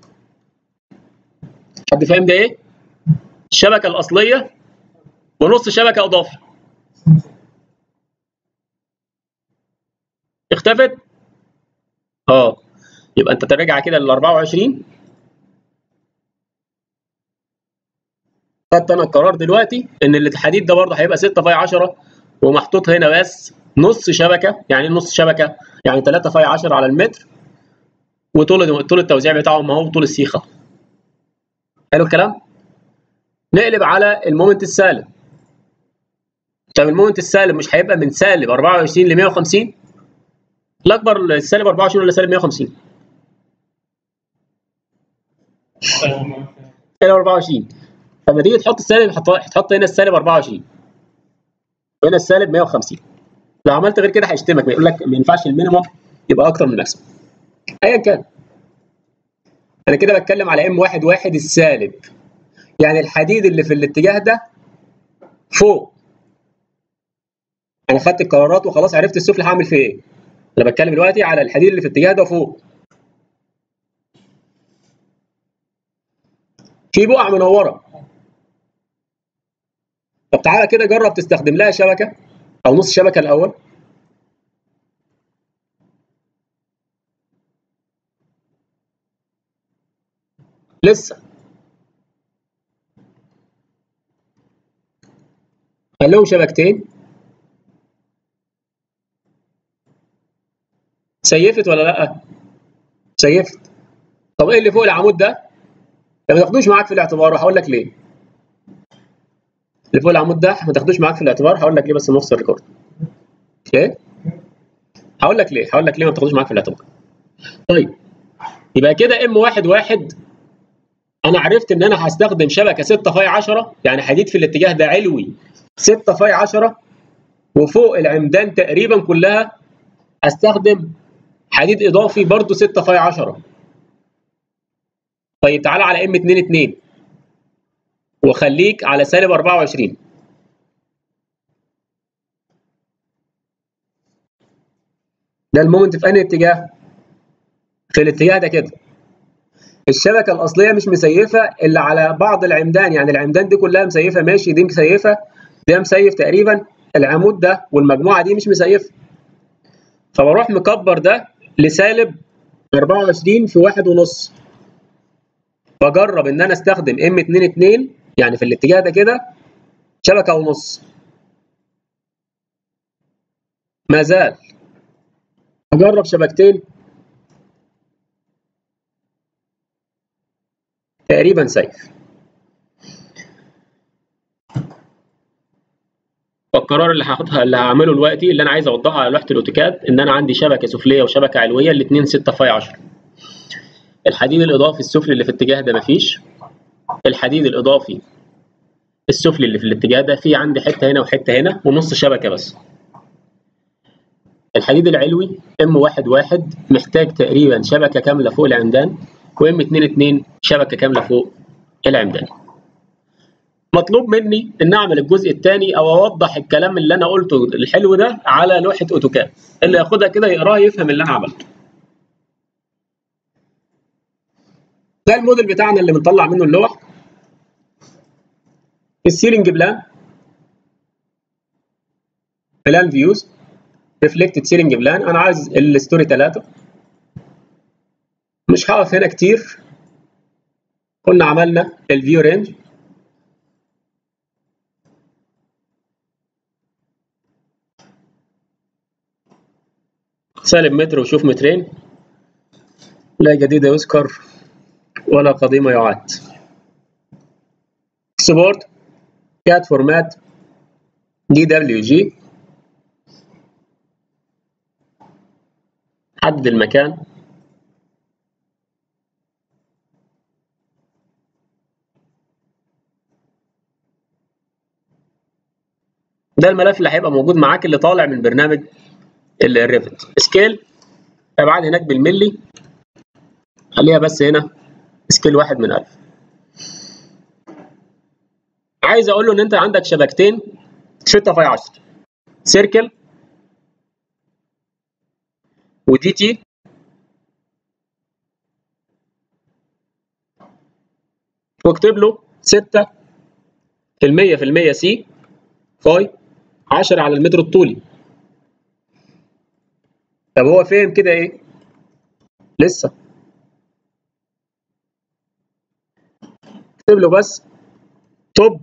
حد فاهم ده ايه الشبكه الاصليه ونص شبكه اضافي اختفت اه يبقى انت ترجع كده لل 24 خدت انا القرار دلوقتي ان الحديد ده برضه هيبقى 6 فاي 10 ومحطوط هنا بس نص شبكه يعني نص شبكه يعني 3 فاي 10 على المتر وطول طول التوزيع بتاعهم اهو طول السيخه حلو الكلام نقلب على المومنت السالب طب المومنت السالب مش هيبقى من سالب 24 ل 150 الاكبر السالب 24 ولا سالب 150 سالب 24 لما تيجي تحط السالب هتحط هنا السالب 24 وهنا السالب 150 لو عملت غير كده هيشتمك يقول لك ما ينفعش المينيموم يبقى اكتر من الماكسيموم ايا كان انا كده بتكلم على ام واحد واحد السالب يعني الحديد اللي في الاتجاه ده فوق انا خدت القرارات وخلاص عرفت السفلى هعمل فيه ايه انا بتكلم دلوقتي على الحديد اللي في الاتجاه ده فوق في بقع منوره طب تعالى كده جرب تستخدم لها شبكه او نص شبكه الاول لسه خلوهم شبكتين سيفت ولا لا سيفت طب ايه اللي فوق العمود ده ما تاخدوش معاك في الاعتبار وهقول لك ليه اللي فوق العمود ده ما تاخدوش معاك في الاعتبار هقول لك ليه بس نفصل الريكورد ايه هقول لك ليه هقول لك ليه ما تاخدوش معاك في الاعتبار طيب يبقى كده ام واحد واحد انا عرفت ان انا هستخدم شبكه 6 فاي 10 يعني حديد في الاتجاه ده علوي 6 فاي 10 وفوق العمدان تقريبا كلها استخدم حديد اضافي برضو 6 فاي 10 طيب تعالى على ام 2 2 وخليك على سالب 24 ده المومنت في انهي اتجاه؟ في الاتجاه ده كده الشبكه الاصليه مش مسيفه الا على بعض العمدان يعني العمدان دي كلها مسيفه ماشي دي مسيفه ده مسيف تقريبا العمود ده والمجموعه دي مش مسيفه فبروح مكبر ده لسالب 24 في واحد ونص بجرب ان انا استخدم ام 2 2 يعني في الاتجاه ده كده شبكه ونص ما زال اجرب شبكتين تقريبا سيف فالقرار اللي هاخدها اللي هعمله دلوقتي اللي انا عايز اوضحه على لوحه الاوتوكاد ان انا عندي شبكه سفليه وشبكه علويه الاثنين 6 فاي 10 الحديد الاضافي السفلي اللي في الاتجاه ده مفيش الحديد الاضافي السفلي اللي في الاتجاه ده في عندي حته هنا وحته هنا ونص شبكه بس الحديد العلوي ام واحد واحد محتاج تقريبا شبكه كامله فوق العمدان وام 2 2 شبكه كامله فوق العمدان مطلوب مني ان اعمل الجزء الثاني او اوضح الكلام اللي انا قلته الحلو ده على لوحه اوتوكاد اللي ياخدها كده يقراها يفهم اللي انا عملته ده الموديل بتاعنا اللي بنطلع منه اللوح السيلينج بلان بلان فيوز ريفلكتد سيلينج بلان انا عايز الستوري 3 مش هقف هنا كتير كنا عملنا الفيو رينج سالب متر وشوف مترين لا جديد يذكر ولا قديم يعاد سبورت كات فورمات دي دبليو جي حدد المكان ده الملف اللي هيبقى موجود معاك اللي طالع من برنامج الريفت سكيل ابعاد هناك بالملي خليها بس هنا سكيل واحد من ألف عايز اقول له ان انت عندك شبكتين 6 في 10 سيركل ودي تي واكتب له 6 في المية في المية سي فاي 10 على المتر الطولي طب هو فهم كده ايه؟ لسه اكتب له بس توب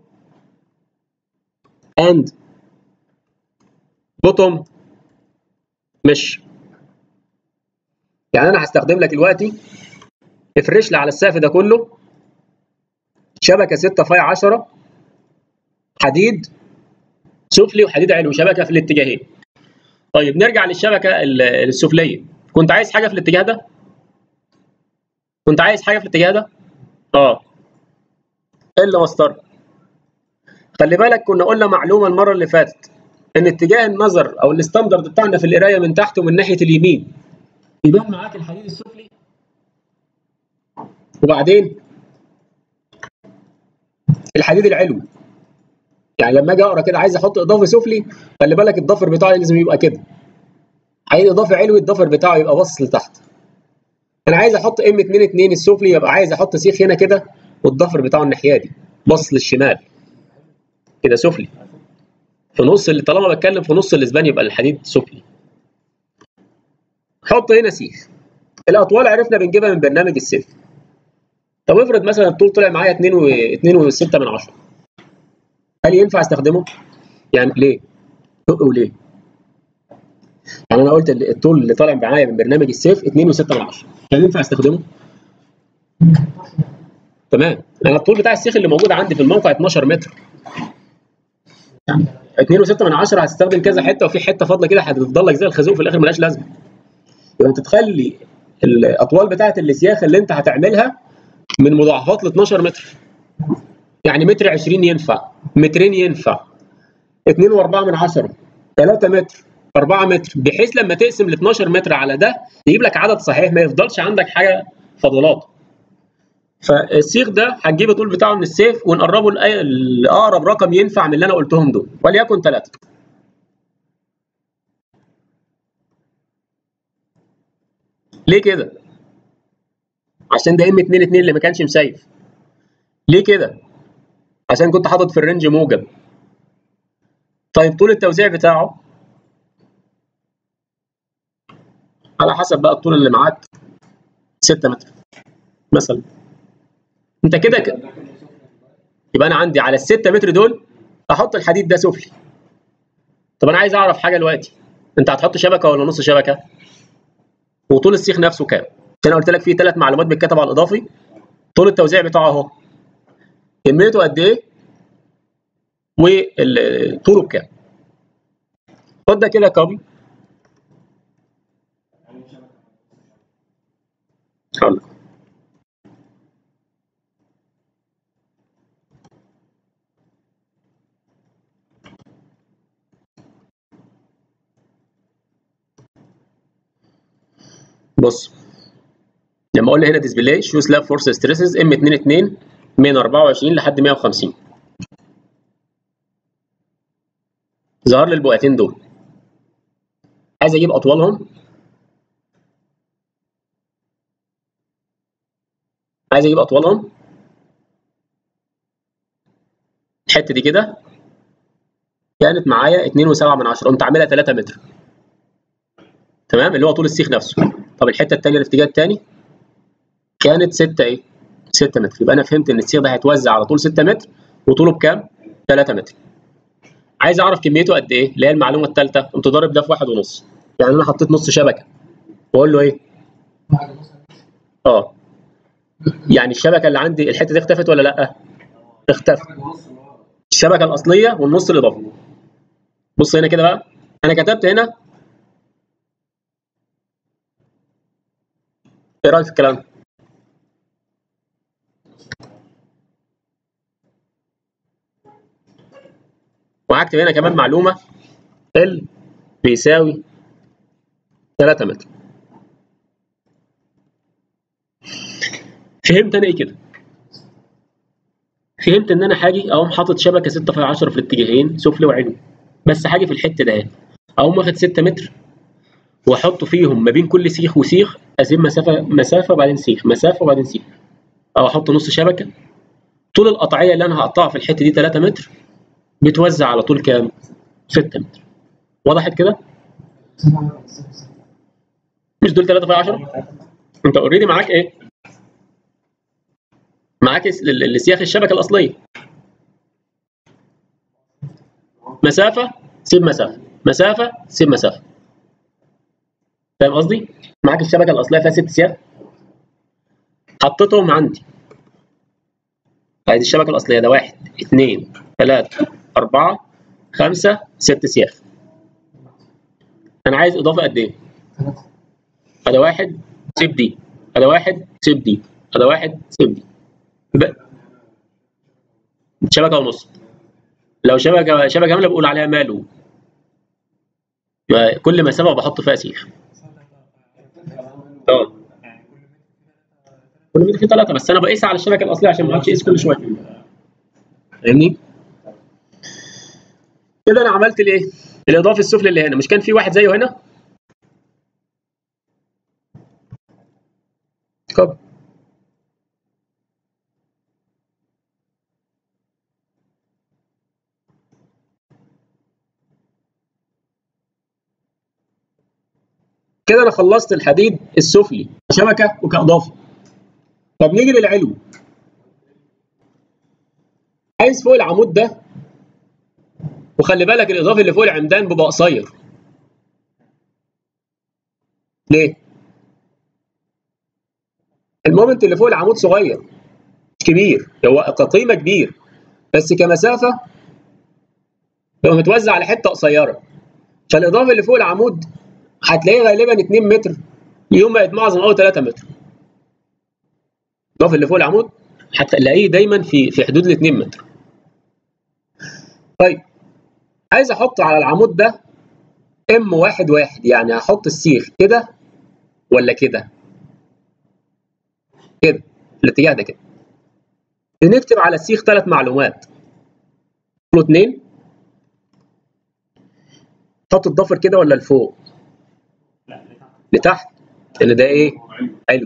اند بوتوم مش يعني انا هستخدم لك دلوقتي افرش لي على السقف ده كله شبكه 6 فاي 10 حديد سفلي وحديد علوي شبكه في الاتجاهين طيب نرجع للشبكه ال- السفليه كنت عايز حاجه في الاتجاه ده كنت عايز حاجه في الاتجاه ده اه الا مسطره خلي بالك كنا قلنا معلومه المره اللي فاتت ان اتجاه النظر او الستاندرد بتاعنا في القرايه من تحت ومن ناحيه اليمين يبان معاك الحديد السفلي وبعدين الحديد العلوي يعني لما اجي اقرا كده عايز احط اضافي سفلي خلي بالك الضفر بتاعي لازم يبقى كده عايز اضافي علوي الضفر بتاعه يبقى باصص لتحت انا عايز احط ام 2 2 السفلي يبقى عايز احط سيخ هنا كده والضفر بتاعه الناحيه دي باصص للشمال كده سفلي في نص اللي طالما بتكلم في نص الاسبان يبقى الحديد سفلي حط هنا سيخ الاطوال عرفنا بنجيبها من برنامج السيف طب افرض مثلا الطول طلع معايا 2 و 2 و6 من 10 هل ينفع استخدمه؟ يعني ليه؟ وليه؟ يعني انا قلت الطول اللي طالع معايا من برنامج السيف 2 و6 من 10 هل ينفع استخدمه؟ تمام انا الطول بتاع السيخ اللي موجود عندي في الموقع 12 متر 2 و6 من 10 هتستخدم كذا حته وفي حته فاضله كده هتفضل لك زي الخازوق في الاخر ملهاش لازمه يبقى انت تخلي الاطوال بتاعه السياخه اللي انت هتعملها من مضاعفات ل 12 متر يعني متر 20 ينفع مترين ينفع 2 و4 من 10 3 متر 4 متر بحيث لما تقسم ال 12 متر على ده يجيب لك عدد صحيح ما يفضلش عندك حاجه فاضلات فالسيخ ده هتجيب الطول بتاعه من السيف ونقربه لاقرب رقم ينفع من اللي انا قلتهم دول وليكن 3 ليه كده؟ عشان ده ام 2 2 اللي ما كانش مسيف ليه كده؟ عشان كنت حاطط في الرينج موجب طيب طول التوزيع بتاعه على حسب بقى الطول اللي معاك 6 متر مثلا انت كده ك... يبقى انا عندي على ال 6 متر دول احط الحديد ده سفلي طب انا عايز اعرف حاجه دلوقتي انت هتحط شبكه ولا نص شبكه وطول السيخ نفسه كام انا قلت لك في ثلاث معلومات بتكتب على الاضافي طول التوزيع بتاعه اهو كميته قد ايه وطوله بكام خد ده كده كوبي هقول بص لما اقول هنا ديسبلاي شو سلاب فورس ستريسز ام 22 من 24 لحد 150 ظهر لي البقعتين دول عايز اجيب اطوالهم عايز اجيب اطوالهم الحته دي كده كانت معايا 2.7 من 10 قمت عاملها 3 متر تمام اللي هو طول السيخ نفسه طب الحته الثانيه الاتجاه الثاني كانت 6 ايه 6 متر يبقى انا فهمت ان السيخ ده هيتوزع على طول 6 متر وطوله بكام 3 متر عايز اعرف كميته قد ايه اللي هي المعلومه الثالثه قمت ضارب ده في واحد ونص يعني انا حطيت نص شبكه واقول له ايه اه يعني الشبكه اللي عندي الحته دي اختفت ولا لا اختفت الشبكه الاصليه والنص الاضافي بص هنا كده بقى انا كتبت هنا ايه رايك في الكلام ده وهكتب هنا كمان معلومه ال بيساوي 3 متر فهمت انا ايه كده فهمت ان انا هاجي اقوم حاطط شبكه 6 في 10 في الاتجاهين سفلي وعلوي بس هاجي في الحته ده اقوم واخد 6 متر واحط فيهم ما بين كل سيخ وسيخ اسيب مسافه مسافه وبعدين سيخ مسافه وبعدين سيخ او احط نص شبكه طول القطعيه اللي انا هقطعها في الحته دي 3 متر بتوزع على طول كام 6 متر وضحت كده مش دول 3 في 10 انت اوريدي معاك ايه معاك السياخ الشبكه الاصليه مسافه سيب مسافه مسافه سيب مسافه فاهم قصدي معاك الشبكه الاصليه فيها ست سياخ حطيتهم عندي ادي الشبكه الاصليه ده واحد اثنين ثلاثه اربعه 5 6 سياخ انا عايز اضافه قد ايه؟ هذا واحد سيب دي هذا واحد سيب دي هذا واحد سيب دي يبقى شبكه ونص لو شبكه شبكه كامله بقول عليها مالو يبقى كل مسافه بحط فيها سيخ اه كل متر فيه ثلاثه بس انا بقيس على الشبكه الاصليه عشان ما اقعدش اقيس كل شويه فاهمني؟ كده انا عملت الايه؟ الاضافه السفلي اللي هنا مش كان في واحد زيه هنا؟ كوب كده انا خلصت الحديد السفلي شبكه وكاضافه طب نيجي للعلو عايز فوق العمود ده وخلي بالك الاضافه اللي فوق العمدان بيبقى قصير ليه المومنت اللي فوق العمود صغير مش كبير هو كقيمه كبير بس كمسافه بيبقى متوزع على حته قصيره فالاضافه اللي فوق العمود هتلاقيه غالبا 2 متر يوم بقت معظم او 3 متر الاضافه اللي فوق العمود هتلاقيه دايما في في حدود ال 2 متر طيب عايز احط على العمود ده ام واحد واحد يعني هحط السيخ كده ولا كده كده الاتجاه ده كده بنكتب على السيخ ثلاث معلومات له اتنين حط الضفر كده ولا لفوق لتحت لان ده ايه علو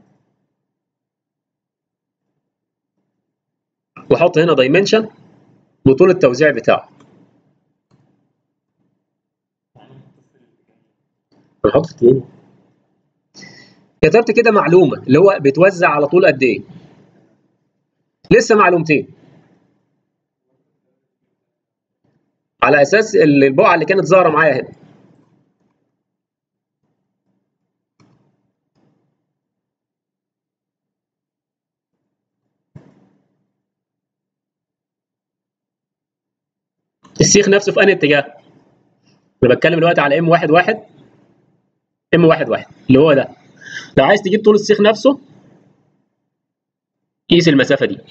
واحط هنا دايمنشن بطول التوزيع بتاعه نحط في اتنين كتبت كده معلومه اللي هو بيتوزع على طول قد ايه لسه معلومتين على اساس البقعه اللي كانت ظاهره معايا هنا السيخ نفسه في انهي اتجاه؟ انا بتكلم دلوقتي على ام واحد واحد ام واحد واحد اللي هو ده لو عايز تجيب طول السيخ نفسه قيس المسافه دي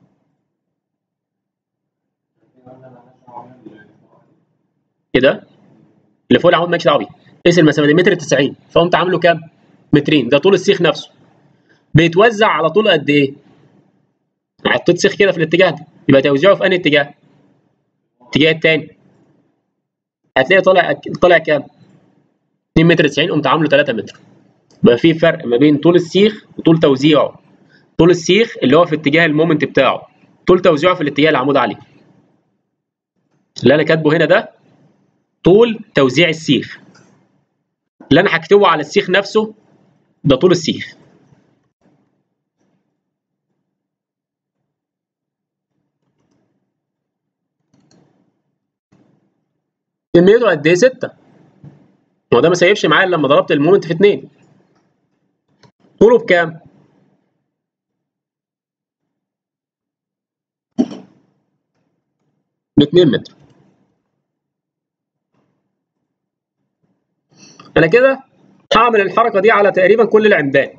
كده اللي فوق العمود مالكش دعوه بيه قيس المسافه دي متر 90 فقمت عامله كام؟ مترين ده طول السيخ نفسه بيتوزع على طول قد ايه؟ حطيت سيخ كده في الاتجاه ده يبقى توزيعه في انهي اتجاه؟ الاتجاه التاني هتلاقي طالع طالع كام؟ 2 متر 90 قمت عامله 3 متر يبقى في فرق ما بين طول السيخ وطول توزيعه طول السيخ اللي هو في اتجاه المومنت بتاعه طول توزيعه في الاتجاه العمود عليه اللي انا كاتبه هنا ده طول توزيع السيخ اللي انا هكتبه على السيخ نفسه ده طول السيخ كميته قد ايه 6 ما هو ده ما سيبش معايا لما ضربت المومنت في 2 طوله بكام؟ ب 2 متر انا كده هعمل الحركه دي على تقريبا كل العمدان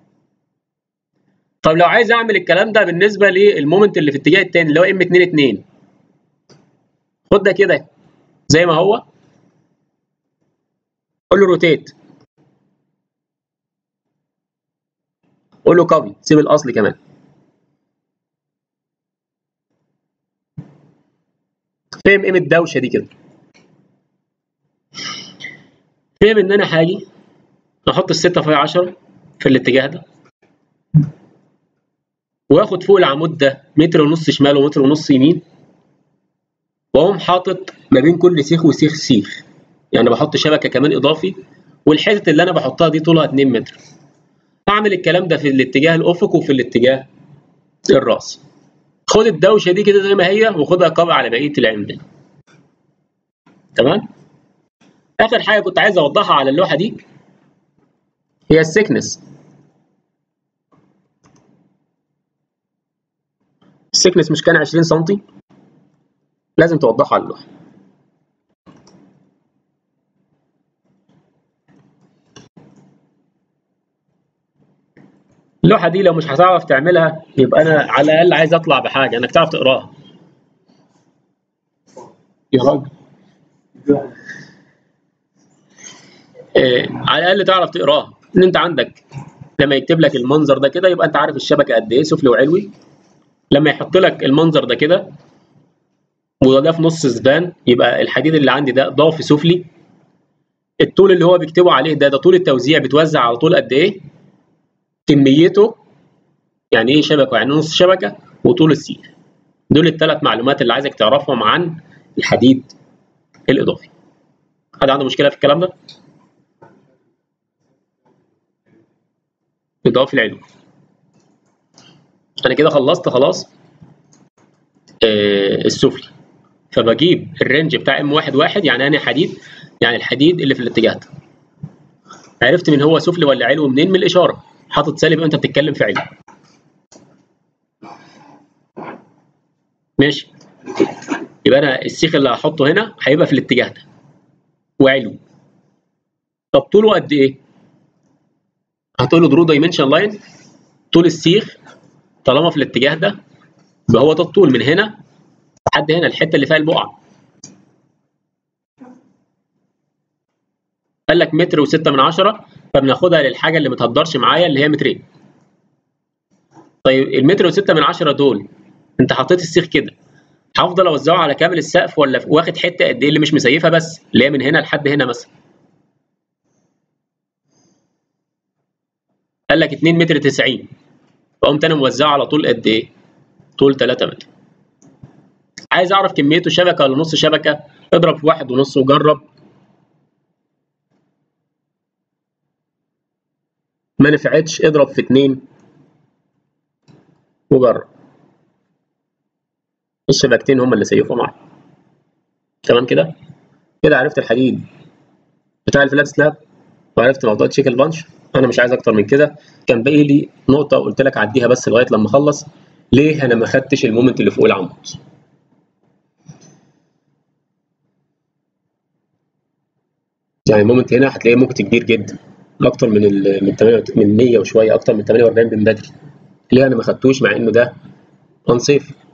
طب لو عايز اعمل الكلام ده بالنسبه للمومنت اللي في الاتجاه التاني اللي هو ام 2 2 خد ده كده زي ما هو قول له روتيت قول له كوبي سيب الاصل كمان فهم ايه الدوشه دي كده فهم ان انا هاجي احط الستة في 10 في الاتجاه ده واخد فوق العمود ده متر ونص شمال ومتر ونص يمين واقوم حاطط ما بين كل سيخ وسيخ سيخ يعني بحط شبكه كمان اضافي والحتت اللي انا بحطها دي طولها 2 متر هعمل الكلام ده في الاتجاه الافق وفي الاتجاه الراس خد الدوشه دي كده زي ما هي وخدها قابع على بقيه العمدان تمام اخر حاجه كنت عايز اوضحها على اللوحه دي هي السكنس السكنس مش كان 20 سم لازم توضحها على اللوحه اللوحه دي لو مش هتعرف تعملها يبقى انا على الاقل عايز اطلع بحاجه انك تعرف تقراها يا راجل آه على الاقل تعرف تقراها ان انت عندك لما يكتب لك المنظر ده كده يبقى انت عارف الشبكه قد ايه سفلي وعلوي لما يحط لك المنظر ده كده وده في نص سبان يبقى الحديد اللي عندي ده ضعف سفلي الطول اللي هو بيكتبه عليه ده ده طول التوزيع بتوزع على طول قد ايه كميته يعني ايه شبكه يعني نص شبكه وطول السير دول الثلاث معلومات اللي عايزك تعرفهم عن الحديد الاضافي حد عنده مشكله في الكلام ده اضافي العلوي انا كده خلصت خلاص آه السفلي فبجيب الرينج بتاع ام واحد واحد يعني انا حديد يعني الحديد اللي في الاتجاه ده عرفت من هو سفلي ولا علوي منين من الاشاره حاطط سالب انت بتتكلم في علم ماشي يبقى انا السيخ اللي هحطه هنا هيبقى في الاتجاه ده وعلو طب طوله قد ايه هتقول له درو دايمنشن لاين طول السيخ طالما في الاتجاه ده يبقى هو ده الطول من هنا لحد هنا الحته اللي فيها البقعه قال لك متر وستة من عشرة فبناخدها للحاجة اللي متهدرش معايا اللي هي مترين طيب المتر وستة من عشرة دول انت حطيت السيخ كده هفضل اوزعه على كامل السقف ولا واخد حته قد ايه اللي مش مسيفها بس اللي هي من هنا لحد هنا مثلا قال لك 2 متر 90 فقمت انا موزعه على طول قد ايه طول 3 متر عايز اعرف كميته شبكه ولا نص شبكه اضرب في واحد ونص وجرب ما نفعتش اضرب في اتنين وجرب الشبكتين هما اللي سيفوا معاك تمام كده كده عرفت الحديد بتاع الفلات سلاب وعرفت موضوع تشيك البانش انا مش عايز اكتر من كده كان باقي لي نقطه قلت لك عديها بس لغايه لما اخلص ليه انا ما خدتش المومنت اللي فوق العمود يعني المومنت هنا هتلاقيه مومنت كبير جدا اكتر من ال من 8 من 100 وشويه اكتر من 48 من بدري ليه انا ما خدتوش مع انه ده انصيف